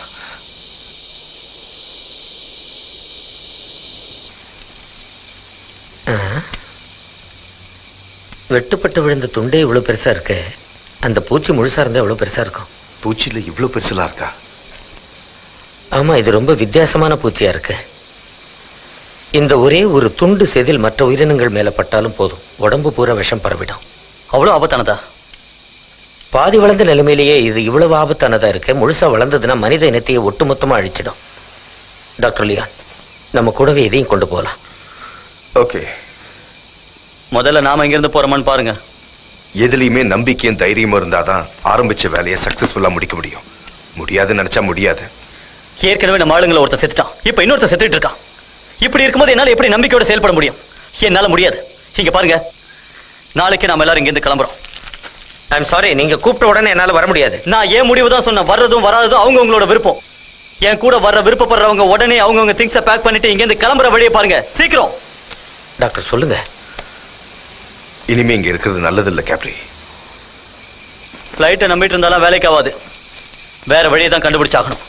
வெட்டுப்பட்டு விழுந்த துண்டே இவ்வளவு பெருசா இருக்கு அந்த பூச்சி முழுசா இருந்தா எவ்வளவு பெருசா இருக்கும் பூச்சியில இவ்ளோ பெருசெல்லாம் இருக்கா ஆமா இது ரொம்ப வித்தியாசமான பூச்சியா இருக்கு இந்த ஒரே ஒரு துண்டு செதில் மற்ற உயிரினங்கள் மேல பட்டாலும் போதும் உடம்பு பூரா விஷம் பரவிடும் அவ்வளோ ஆபத்தானதா பாதி வளர்ந்த நிலைமையிலேயே இது இவ்வளவு ஆபத்தானதா இருக்கு முழுசா வளர்ந்ததுன்னா மனித இனத்தையே ஒட்டுமொத்தமா அழிச்சிடும் டாக்டர் லியான் நம்ம கூடவே இதையும் கொண்டு போகலாம் ஓகே முதல்ல நாம இங்கிருந்து போறோமான்னு பாருங்க எதுலயுமே நம்பிக்கையும் தைரியமும் இருந்தாதான் ஆரம்பிச்ச வேலையை சக்சஸ்ஃபுல்லா முடிக்க முடியும் முடியாதுன்னு நினைச்சா முடியாது ஏற்கனவே நம்ம ஆளுங்களை ஒருத்தர் செத்துட்டான் இப்போ இன்னொருத்தர் செத்துட்டு இருக்கான் இப்படி இருக்கும்போது என்னால எப்படி நம்பிக்கையோட செயல்பட முடியும் என்னால முடியாது இங்க பாருங்க நாளைக்கு நாம எல்லாரும் இங்கிருந்து கிளம்புறோம் ஐம் சாரி நீங்க கூப்பிட்ட உடனே என்னால வர முடியாது நான் ஏன் முடிவு தான் சொன்னேன் வர்றதும் வராததும் அவங்க உங்களோட விருப்பம் என் கூட வர்ற விருப்பப்படுறவங்க உடனே அவங்கவங்க திங்ஸை பேக் பண்ணிட்டு இங்கேருந்து கிளம்புற வழியை பாருங்க சீக்கிரம் டாக்டர் சொல்லுங்க இனிமே இங்க இருக்கிறது நல்லதில்ல கேப்ரி ஃப்ளைட்டை நம்பிட்டு இருந்தாலும் வேலைக்கு ஆகாது வேற வழியை தான் கண்டுபிடிச்சாகணும்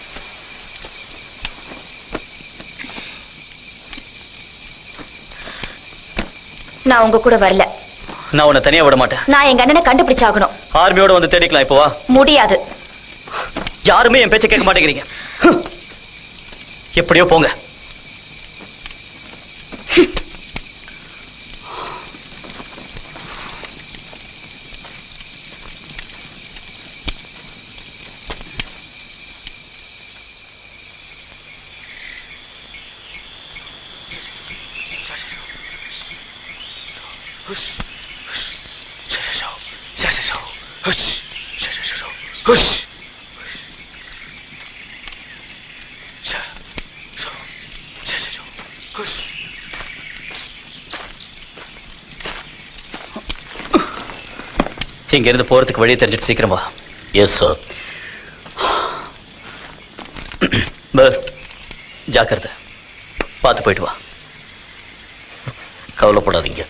நான் உங்க கூட வரல நான் உன்னை தனியா விட மாட்டேன் நான் எங்க அண்ணனை கண்டுபிடிச்சாகணும் ஆர்மியோட வந்து தேடிக்கலாம் இப்போ வா முடியாது யாருமே என் பேச்சை கேட்க மாட்டேங்கிறீங்க ஹம். எப்படியோ போங்க இங்க இருந்து போறதுக்கு வழியை தெரிஞ்சுட்டு சீக்கிரம் வா எஸ் சார் பர் ஜாக்கிரதை பார்த்து போயிட்டு வா கவலைப்படாதீங்க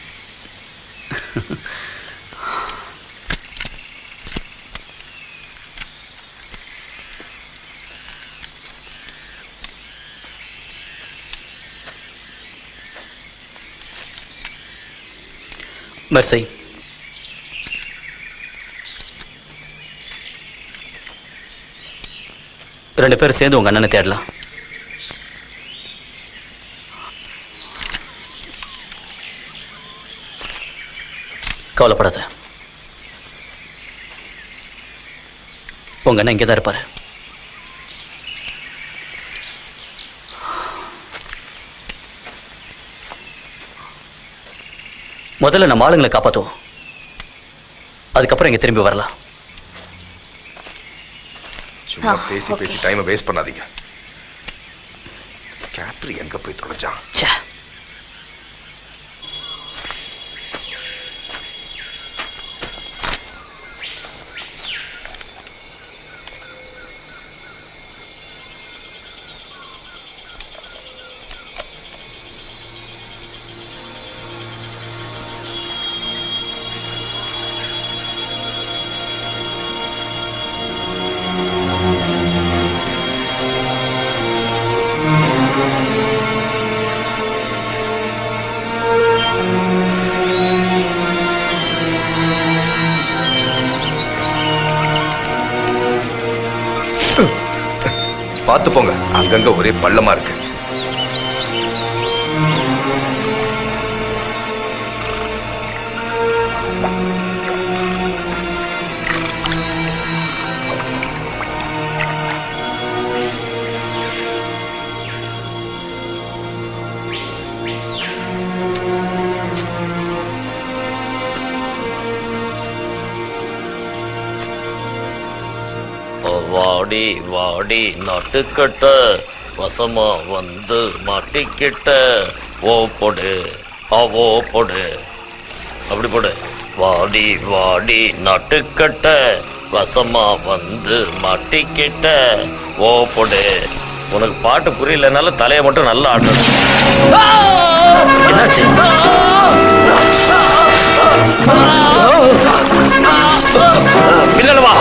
மெர்சி ரெண்டு பேரும் சேர்ந்து உங்க அண்ணனை தேடலாம் கவலைப்படாத உங்க அண்ணன் இங்கே தான் இருப்பாரு முதல்ல நம்ம ஆளுங்களை காப்பாத்துவோம் அதுக்கப்புறம் இங்க திரும்பி வரலாம் சும்மா ஆ, பேசி okay. பேசி டைமை வேஸ்ட் பண்ணாதீங்க கேப்ரி எங்க போய் தொலைஞ்சான் ச்சே பார்த்து போங்க அங்கங்க ஒரே பள்ளமா இருக்கு வாடி வாடி நட்டுக்கட்ட வசமா வந்து மாட்டிக்கிட்ட ஓ பொடு அவோ பொடு அப்படி போடு வாடி வாடி நட்டுக்கட்ட வசமா வந்து மாட்டிக்கிட்ட ஓ பொடு உனக்கு பாட்டு புரியலனால தலையை மட்டும் நல்லா ஆட்டணும் என்னாச்சு பின்னால வா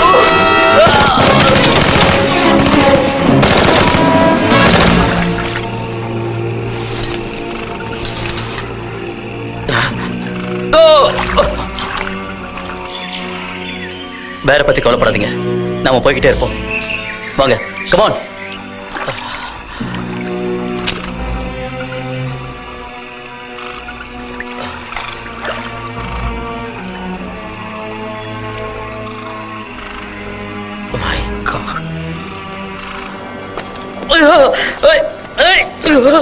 வேற பத்தி கவலைப்படாதீங்க நாம போய்கிட்டே இருப்போம் வாங்க கமான் My God. ஐயோ, ஐ, ஐ, ஐயோ.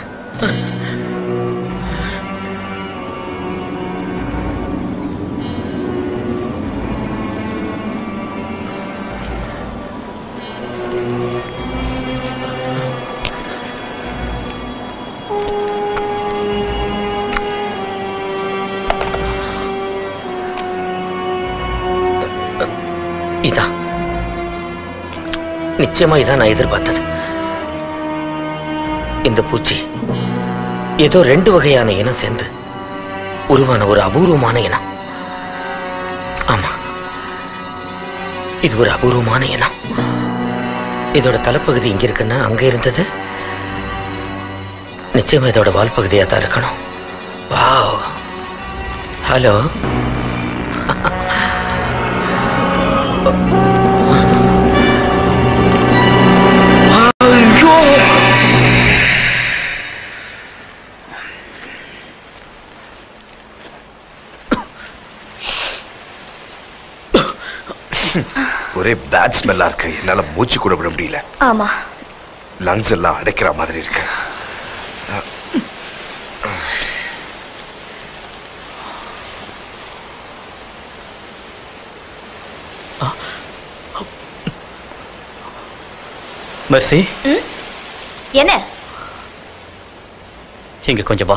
இதான் நிச்சயமா இதான் நான் எதிர்பார்த்தது இந்த பூச்சி ஏதோ ரெண்டு வகையான இனம் சேர்ந்து உருவான ஒரு அபூர்வமான இனம் ஆமா இது ஒரு அபூர்வமான இனம் இதோட தலைப்பகுதி இங்க இருக்குன்னா அங்க இருந்தது நிச்சயமா இதோட வால் பகுதியா தான் இருக்கணும் வாவ் ஹலோ ஒரே பேட் ஸ்மெல்லா இருக்கு என்னால மூச்சு கூட விட முடியல ஆமா லங்ஸ் எல்லாம் அடைக்கிற மாதிரி இருக்கு மெர்சி என்ன இங்க கொஞ்சம் வா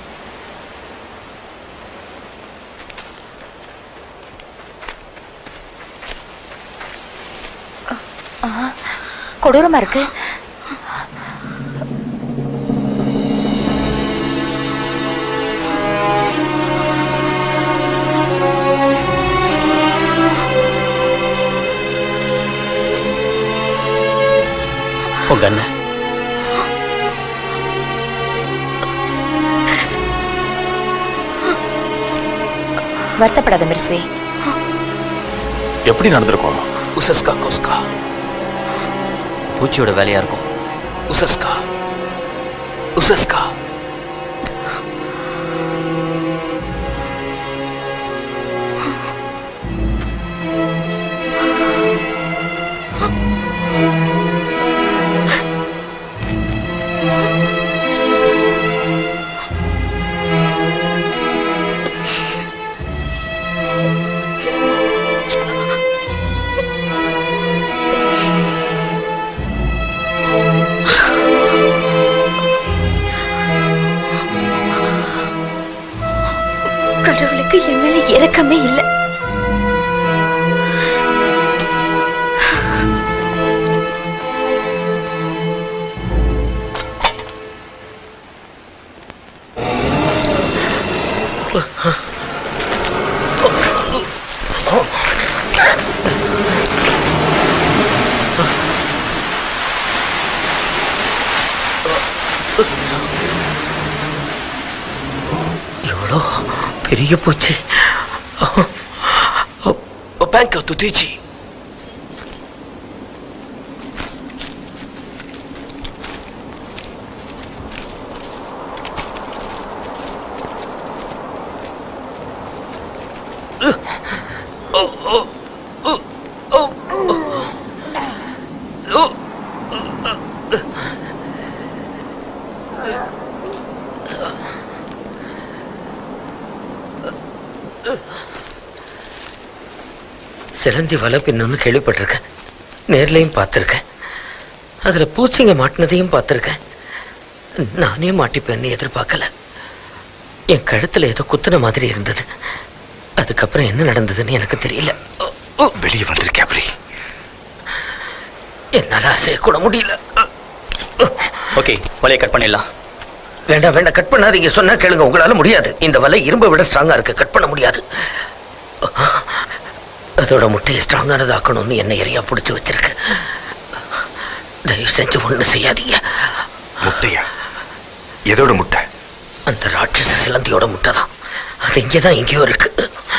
கொடூரமா இருக்கு உங்க அண்ணன் வருத்தப்படாத மிர்சி எப்படி நடந்திருக்கும் உசஸ்கா கோஸ்கா பூச்சியோட வேலையா இருக்கும் உசஸ்கா உசஸ்கா கடவுளுக்கு என் மேல இரக்கமே இல்லை எவ்வளோ பெரிய பூச்சி பேங்க் துத்திச்சி சிலந்தி வலை பின்னொன்னு கேள்விப்பட்டிருக்கேன் நேர்லையும் பார்த்துருக்கேன் அதில் பூச்சிங்க மாட்டினதையும் பார்த்துருக்கேன் நானே மாட்டிப்பேன்னு எதிர்பார்க்கல என் கழுத்தில் ஏதோ குத்துன மாதிரி இருந்தது அதுக்கப்புறம் என்ன நடந்ததுன்னு எனக்கு தெரியல வெளியே வந்துரு கேப்ரி என்னால் அசையக்கூட முடியல ஓகே வலையை கட் பண்ணிடலாம் வேண்டாம் வேண்டாம் கட் பண்ணாதீங்க சொன்னா கேளுங்க உங்களால முடியாது இந்த வலை இரும்பை விட ஸ்ட்ராங்கா இருக்கு கட் பண்ண முடியாது அதோட முட்டையை ஸ்ட்ராங்கானது ஆக்கணும்னு என்ன எரியா பிடிச்சி வச்சிருக்கு தயவு செஞ்சு ஒண்ணு செய்யாதீங்க முட்டையா எதோட முட்டை அந்த ராட்சச சிலந்தியோட முட்டை தான் அது இங்கே தான் எங்கேயோ இருக்கு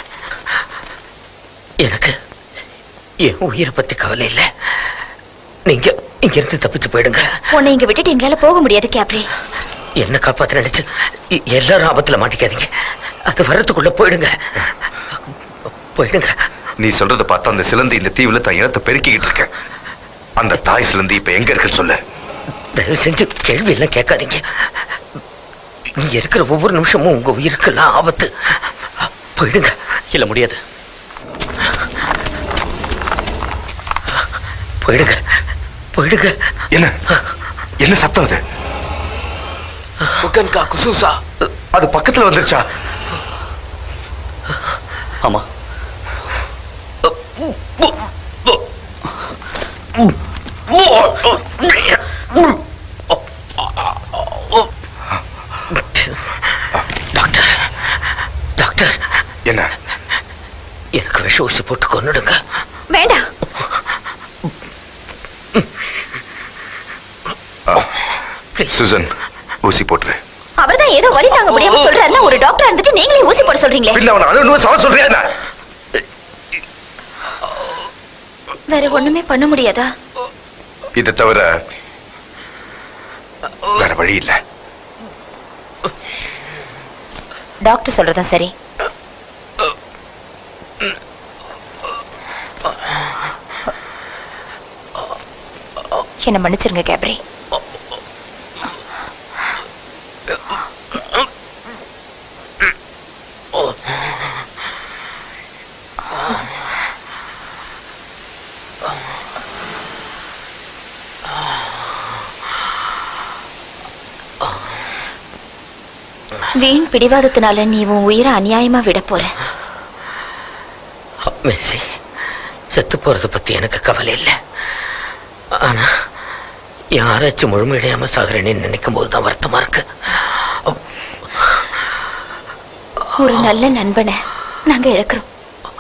எனக்கு என் உயிரை பத்தி கவலை இல்லை நீங்க இங்கிருந்து தப்பிச்சு போயிடுங்க உன்னை இங்க விட்டுட்டு எங்களால போக முடியாது கேப்ரி என்ன காப்பாத்த நினைச்சு எ- எல்லாரும் ஆபத்துல மாட்டிக்காதீங்க அது வர்றதுக்குள்ள போயிடுங்க போயிடுங்க நீ சொல்றத பார்த்தா அந்த சிலந்தி இந்த தீவுல தன் இனத்தை பெருக்கிக்கிட்டு இருக்க அந்த தாய் சிலந்தி இப்ப எங்க இருக்குன்னு சொல்லு தயவு செஞ்சு கேள்வி எல்லாம் கேட்காதீங்க இங்க இருக்கிற ஒவ்வொரு நிமிஷமும் உங்க உயிருக்கெல்லாம் ஆபத்து போயிடுங்க இல்ல முடியாது போயிடுங்க போயிடுங்க என்ன என்ன சத்தம் அது உகன்கா குசூசா அது பக்கத்துல வந்துருச்சா ஆமா டாக்டர் டாக்டர் என்ன எனக்கு விஷ ஊசி போட்டு கொன்னுடுங்க வேண்டாம் சுசன் ஊசி போட்டுரு அவர்தான் ஏதோ வழி தாங்க முடியாம சொல்றாருன்னா ஒரு டாக்டர் இருந்துட்டு நீங்களே ஊசி போட சொல்றீங்களே பின்ன அவனை அழுன்னு சாவ சொல்றியா என்ன வேற ஒண்ணுமே பண்ண முடியாதா இதை தவிர வேற வழி இல்ல டாக்டர் சொல்றதும் சரி என்ன மன்னிச்சிருங்க கேப்ரி வீண் பிடிவாதத்தினால நீ உன் உயிரை அநியாயமா விட போற மெஸ்ஸி செத்து போறத பத்தி எனக்கு கவலை இல்லை ஆனா என் ஆராய்ச்சி முழுமையடையாம சாகுறேன்னு நினைக்கும் போது தான் வருத்தமா இருக்கு ஒரு நல்ல நண்பனை நாங்க இழக்கிறோம்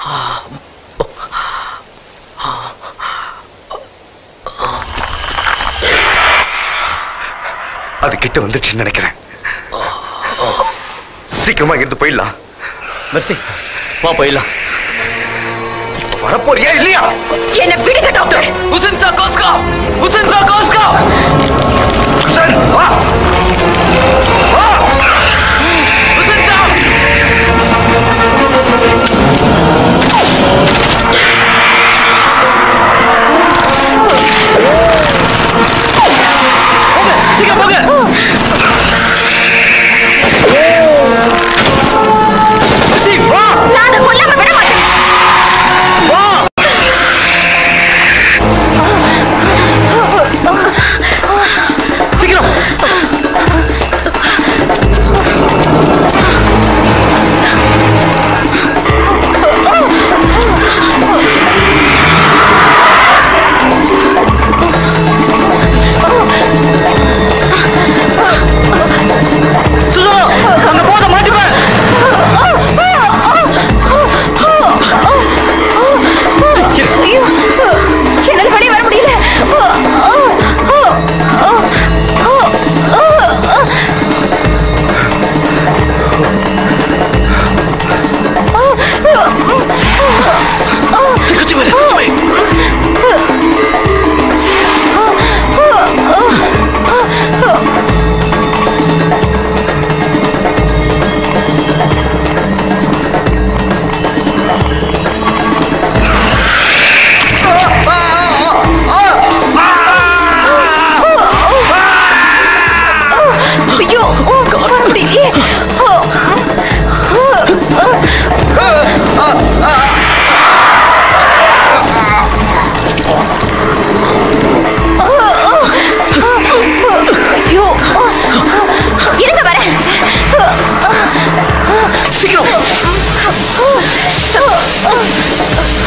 அது கிட்ட வந்துருச்சுன்னு நினைக்கிறேன் சீக்கிரமா இங்கிருந்து போயிடலாம் மெர்சி வா போயிடலாம் இப்ப வரப்போறியா இல்லையா என்ன விடுங்க டாக்டர் ஹுசன் சா கோஸ்கா ஹுசன் சா கோஸ்கா சுசன் வா வா ஹுசன் சா சீக்கிரம் போங்க மெர்சி வா நான் அதை கொல்லாம விட மாட்டேன் வா சீக்கிரம் சுசலா அங்க போத மாட்டிப்பேன் ஐயோ, என்னால வெளியே வர முடியல குச்சி போயிரு குச்சி போயிரு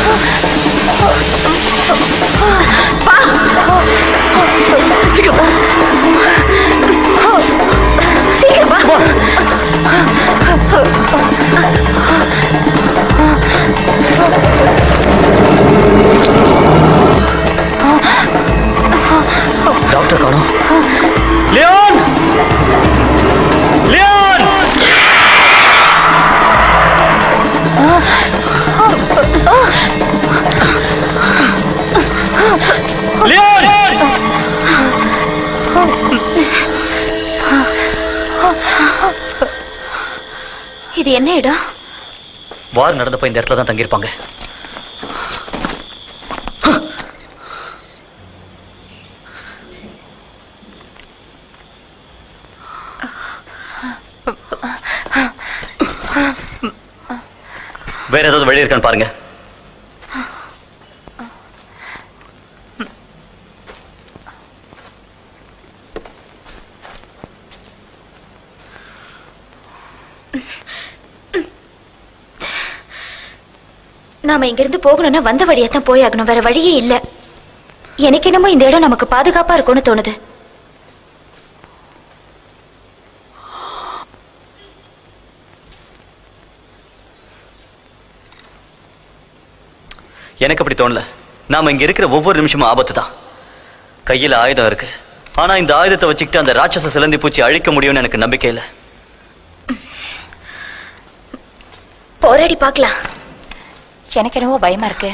சீக்கிரம் சீக்கிரம் வா டாக்டர் காணோம் லியோன் லியோன் லியோன் இது என்ன இடம் வார் நடந்தப்போ இந்த இடத்துல தான் தங்கியிருப்பாங்க வேற ஏதாவது வழி இருக்கான்னு பாருங்க நாம இங்கிருந்து போகணும்னா வந்த வழியா தான் போயாகணும் வேற வழியே இல்ல எனக்கு என்னமோ இந்த இடம் நமக்கு பாதுகாப்பா இருக்கும்னு தோணுது எனக்கு அப்படி தோணல நாம இங்க இருக்கிற ஒவ்வொரு நிமிஷமும் ஆபத்து தான் கையில ஆயுதம் இருக்கு ஆனா இந்த ஆயுதத்தை வச்சுக்கிட்டு அந்த ராட்சச சிலந்தி பூச்சி அழிக்க முடியும்னு எனக்கு நம்பிக்கை இல்லை போராடி பார்க்கலாம் எனக்கு என்னவோ பயமா இருக்கு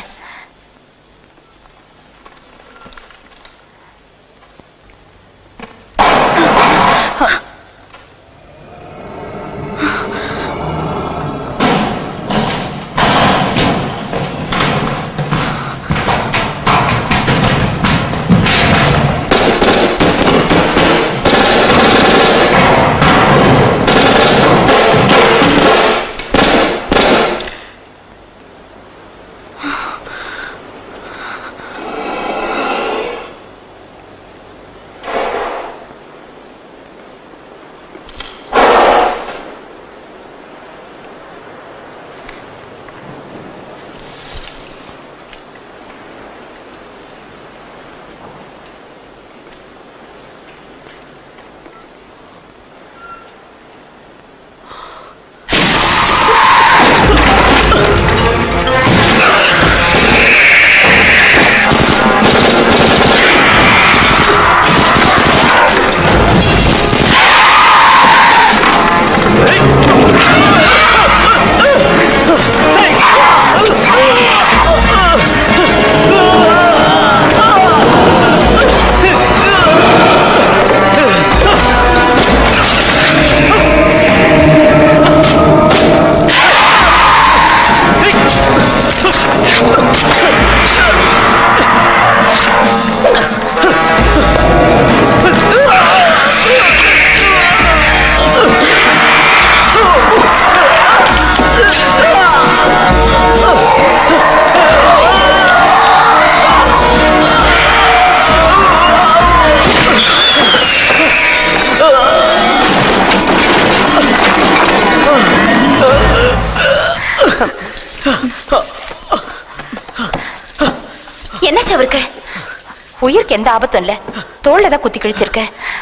என்னாச்சு அவருக்கு உயிருக்கு எந்த ஆபத்தும் இல்ல தோல்ல தான் குத்தி கிழிச்சிருக்க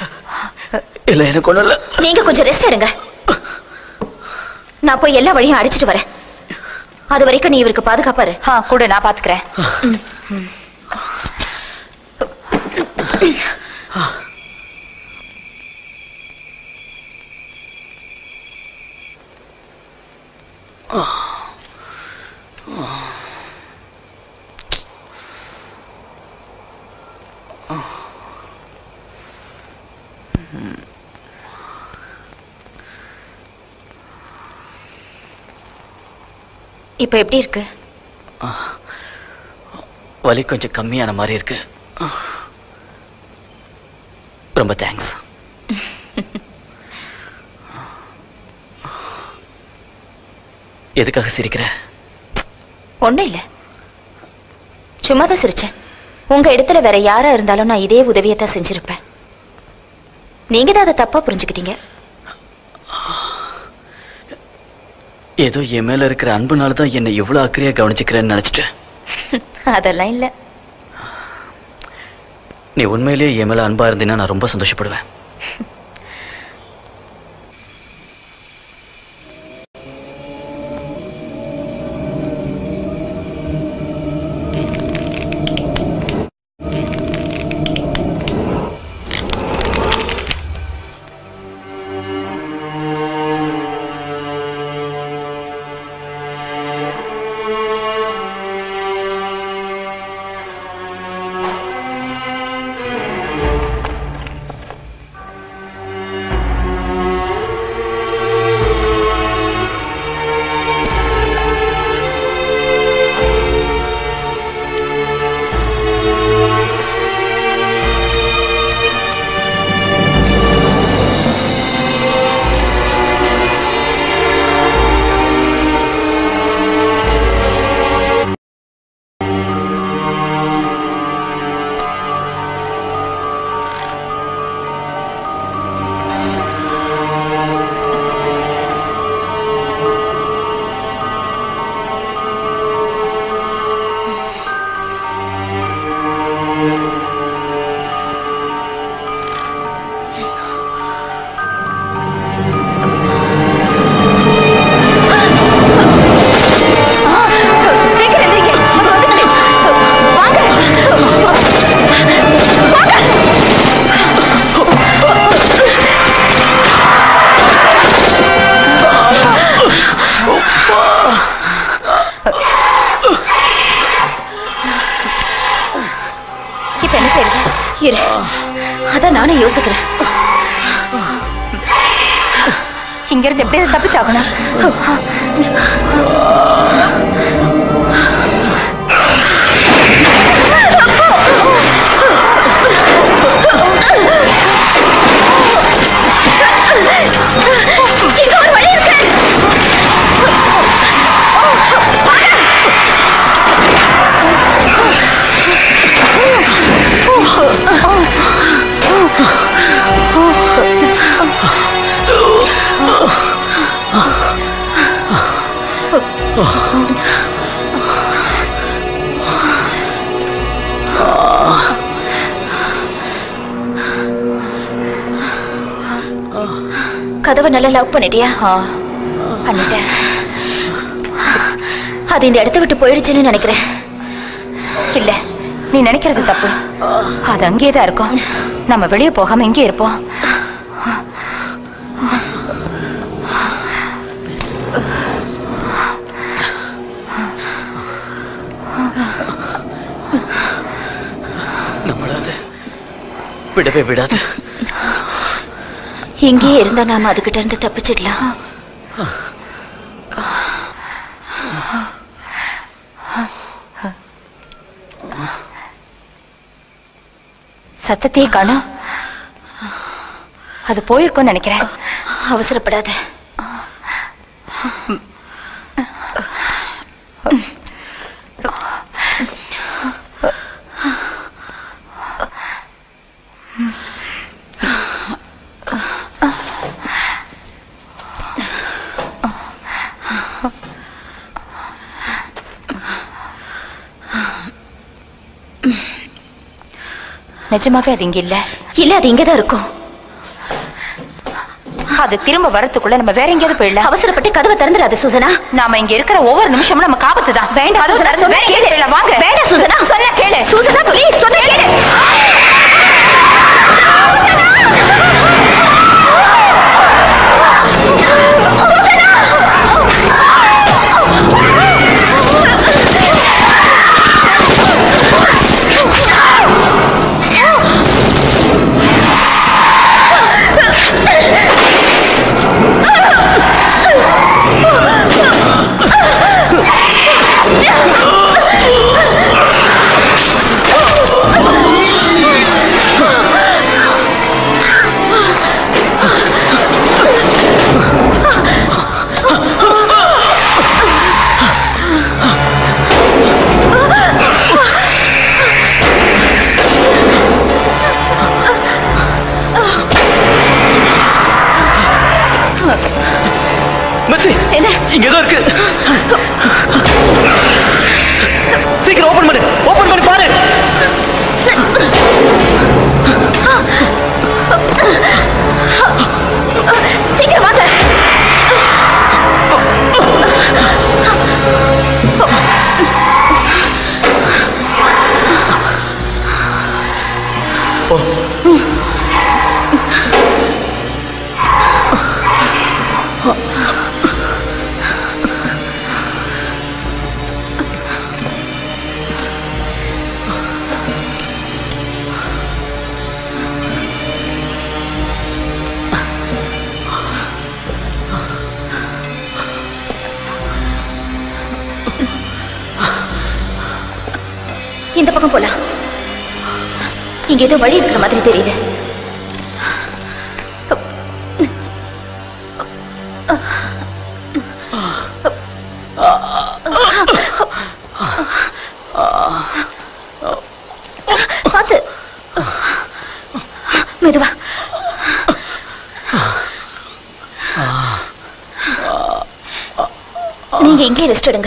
இல்ல எனக்கு ஒண்ணும் இல்ல நீங்க கொஞ்சம் ரெஸ்ட் எடுங்க நான் போய் எல்லா வழியும் அடிச்சிட்டு வரேன் அது வரைக்கும் நீ இவருக்கு பாதுகாப்பாரு ஆ கூட நான் பாத்துக்கிறேன் இப்ப எப்படி இருக்கு வலி கொஞ்சம் கம்மியான மாதிரி இருக்கு ரொம்ப தேங்க்ஸ் எதுக்காக சிரிக்கிற ஒண்ணும் இல்ல சும்மா தான் சிரிச்சேன் உங்க இடத்துல வேற யாரா இருந்தாலும் நான் இதே உதவியத்தான் செஞ்சிருப்பேன் நீங்க தான் அதை தப்பா புரிஞ்சுக்கிட்டீங்க ஏதோ என் மேல இருக்கிற அன்புனால தான் என்னை இவ்வளவு அக்கறையா கவனிச்சுக்கிறேன்னு நினைச்சிட்டேன் அதெல்லாம் இல்ல நீ உண்மையிலேயே என் மேல அன்பா இருந்தீன்னா நான் ரொம்ப சந்தோஷப்படுவேன் சீக்கிரம் எந்திரிங்க. அது வந்துடுச்சு. வாங்க. இப்ப என்ன செய்யறது இரு அதான் நானும் யோசிக்கிறேன் இங்க இருந்து எப்படியாவது தப்பிச்சாகணும் கதவை நல்லா லவ் பண்ணிட்டியா பண்ணிட்டேன் அது இந்த இடத்த விட்டு போயிடுச்சுன்னு நினைக்கிறேன் இல்ல நீ நினைக்கிறது தப்பு அது அங்கேயே தான் இருக்கும் நம்ம வெளியே போகாம இங்கே இருப்போம் நம்மளாது விடவே விடாது இங்கேயே இருந்தா நாம அதுகிட்ட இருந்து தப்பிச்சிடலாம் சத்தத்தையே காணோம் அது போயிருக்கும்னு நினைக்கிறேன் அவசரப்படாத நிஜமாவே அது இங்க இல்ல இல்ல அது இங்கதான் இருக்கும் அது திரும்ப வரத்துக்குள்ள நம்ம வேற எங்கேயாவது போயிடலாம் அவசரப்பட்டு கதவை திறந்துடாத சூசனா நாம இங்க இருக்கிற ஒவ்வொரு நிமிஷமும் நம்ம காபத்து தான் வேண்டாம் அதுவும் சூசனா, சொன்னா வேற எங்கேயாவது கேளு. போயிடலாம். வாங்க வேண்டாம் சூசனா சொன்ன கேளு சூசனா ப்ளீஸ் சொன்ன கேளு ஆ இந்த பக்கம் போலாம் இங்க ஏதோ வழி இருக்கிற மாதிரி தெரியுது பார்த்து மெதுவா நீங்க இங்கே ரெஸ்ட் எடுங்க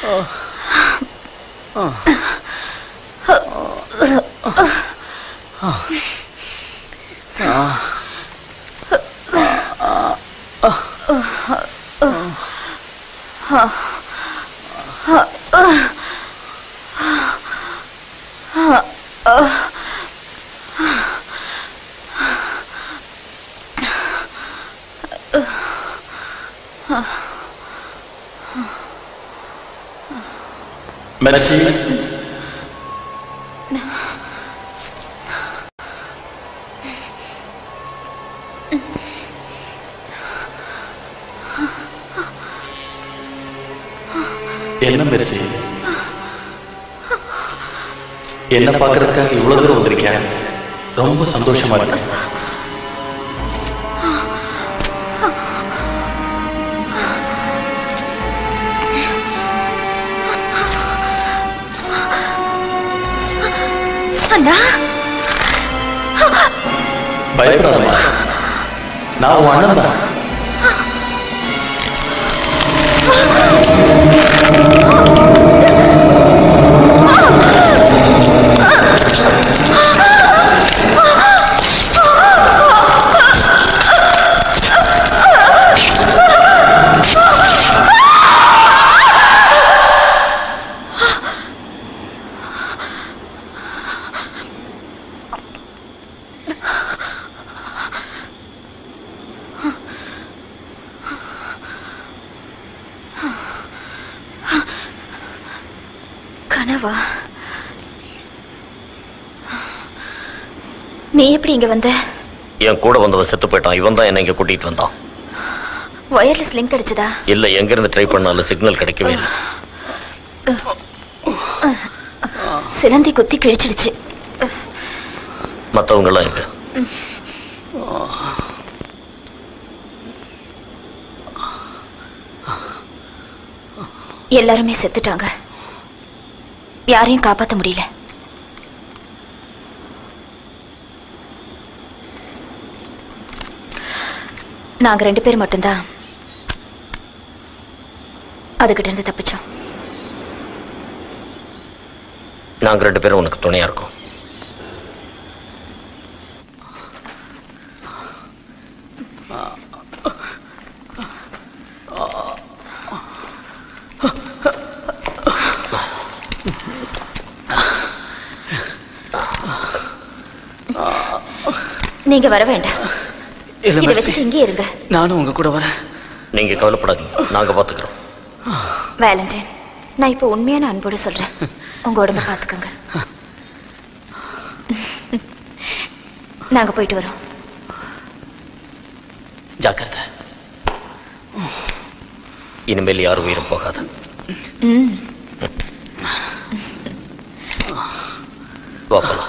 மெர்சி என்ன மெர்சி என்ன பார்க்கறதுக்காக இவ்வளவு தூரம் வந்திருக்கேன் ரொம்ப சந்தோஷமா இருக்கு அண்ணா பயப்படாதம்மா நான் உன் அண்ணன் தான் கனவா நீ எப்படி இங்க வந்த என் கூட வந்தவன் செத்து போயிட்டான் இவன் தான் என்ன இங்க கூட்டிட்டு வந்தான் வயர்லெஸ் லிங்க் கிடைச்சதா இல்ல எங்க இருந்து ட்ரை பண்ணாலும் சிக்னல் கிடைக்கவே இல்லை சிலந்தி குத்தி கிழிச்சிடுச்சு மத்தவங்க எல்லாம் எங்க எல்லாருமே செத்துட்டாங்க யாரையும் காப்பாத்த முடியல நாங்க ரெண்டு பேர் மட்டும்தான் அதுகிட்ட இருந்து தப்பிச்சோம் நாங்க ரெண்டு பேரும் உனக்கு துணையா இருக்கோம் நீங்க வர வேண்டாம் இல்ல இதை மெர்சி வச்சுட்டு இங்கே இருங்க நானும் உங்க கூட வரேன் நீங்க கவலைப்படாதீங்க நாங்க பாத்துக்கிறோம் வேலண்டைன் நான் இப்போ உண்மையான அன்போடு சொல்றேன் உங்க உடம்ப பாத்துக்கோங்க நாங்க போயிட்டு வரோம் ஜாக்கிரதை இனிமேல் யாரும் உயிரும் போகாது ம் வா போலாம்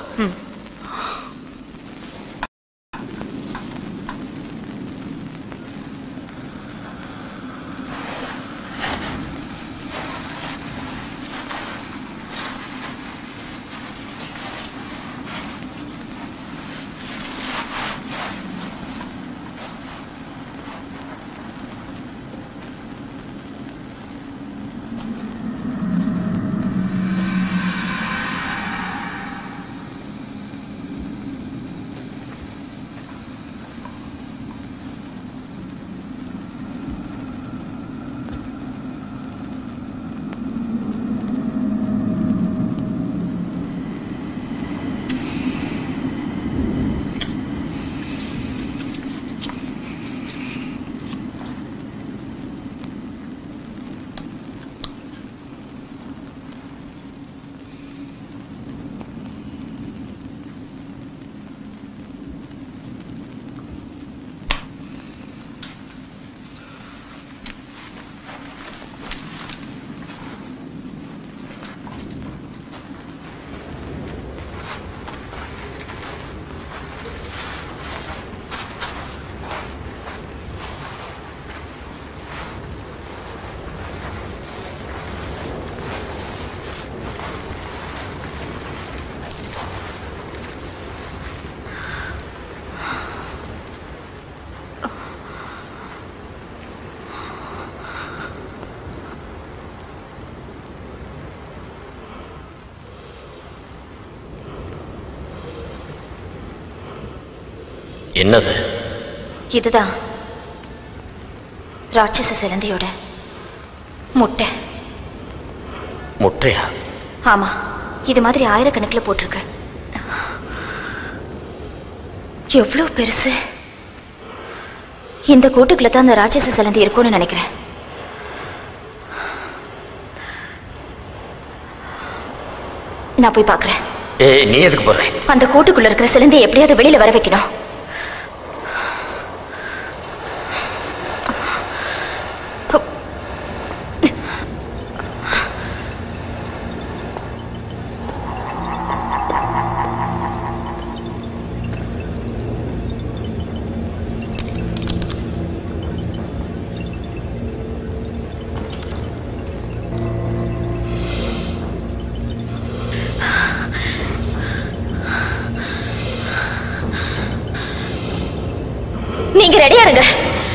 என்னது இதுதான் ராட்சச சிலந்தியோட முட்டை முட்டையா ஆமா இது மாதிரி ஆயிரக்கணக்கில் போட்டிருக்கு எவ்வளவு பெருசு இந்த கூட்டுக்குள்ள தான் அந்த ராட்சச சிலந்தி இருக்கும்னு நினைக்கிறேன் நான் போய் பார்க்கறேன் ஏய் நீ எதுக்கு போற அந்த கூட்டுக்குள்ள இருக்கிற சிலந்தியை எப்படியாவது வெளியில வர வைக்கணும் நீங்க ரெடியா இருங்க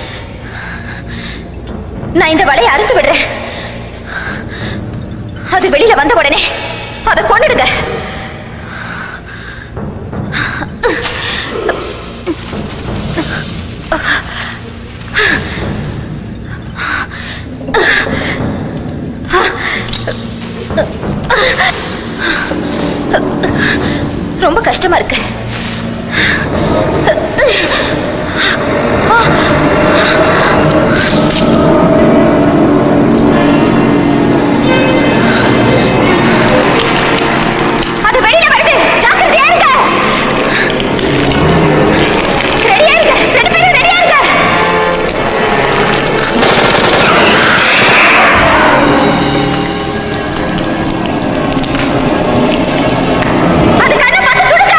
நான் இந்த வலையை அறுத்து விடுறேன் அது வெளியில வந்த உடனே அதை கொன்னுடுங்க ரொம்ப கஷ்டமா இருக்கு அது வெளியில வருது ஜாக்கிரதையா இருங்க ரெடியா இருங்க ரெண்டு பேரும் ரெடியா இருங்க அது கண்ணை பார்த்து சுடுங்க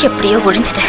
எப்படியோ ஒழிஞ்சுது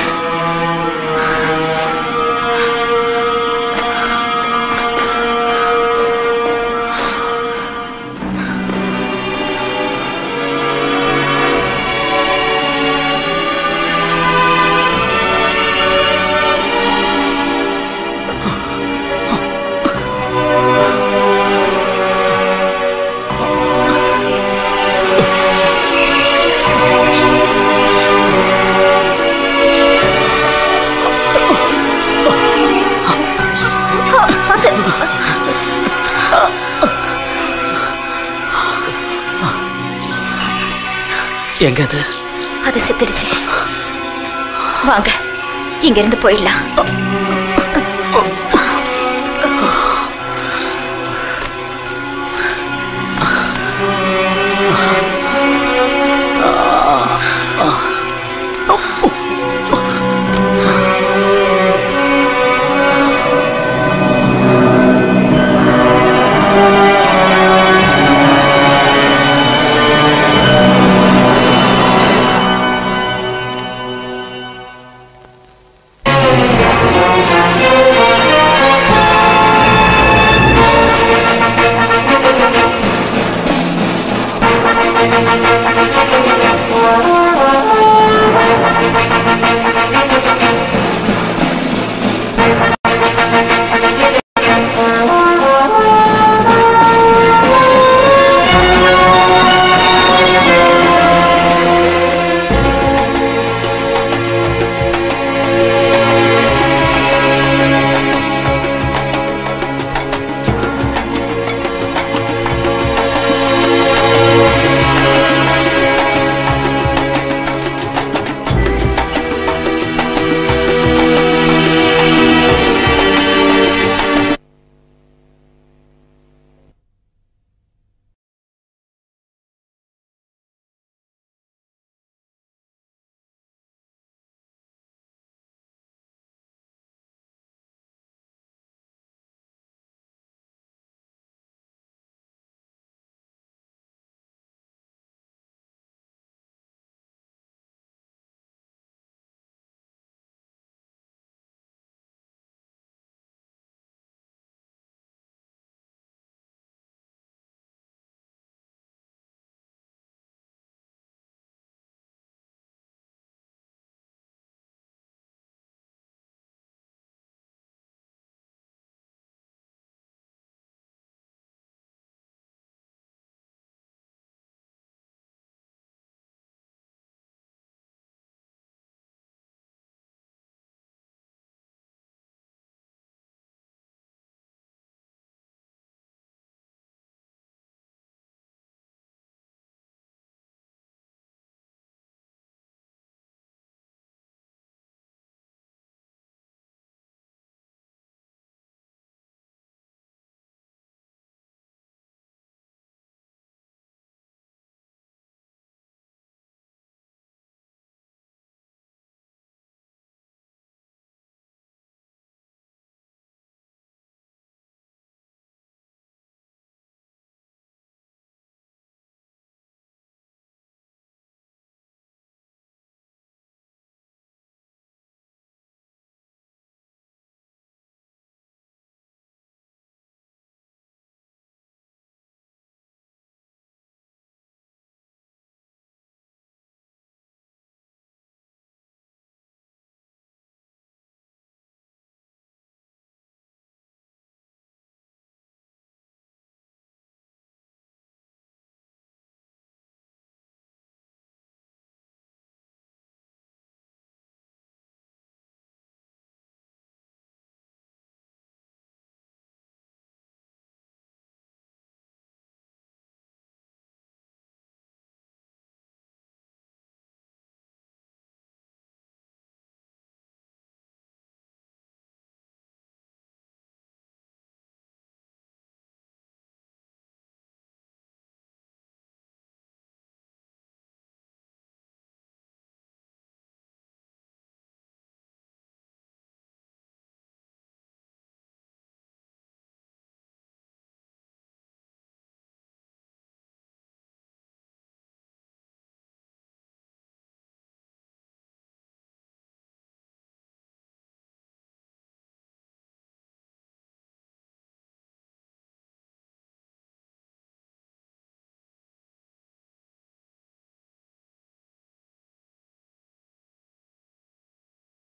எங்க அது அது செத்துடுச்சு வாங்க இங்க இருந்து போயிடலாம்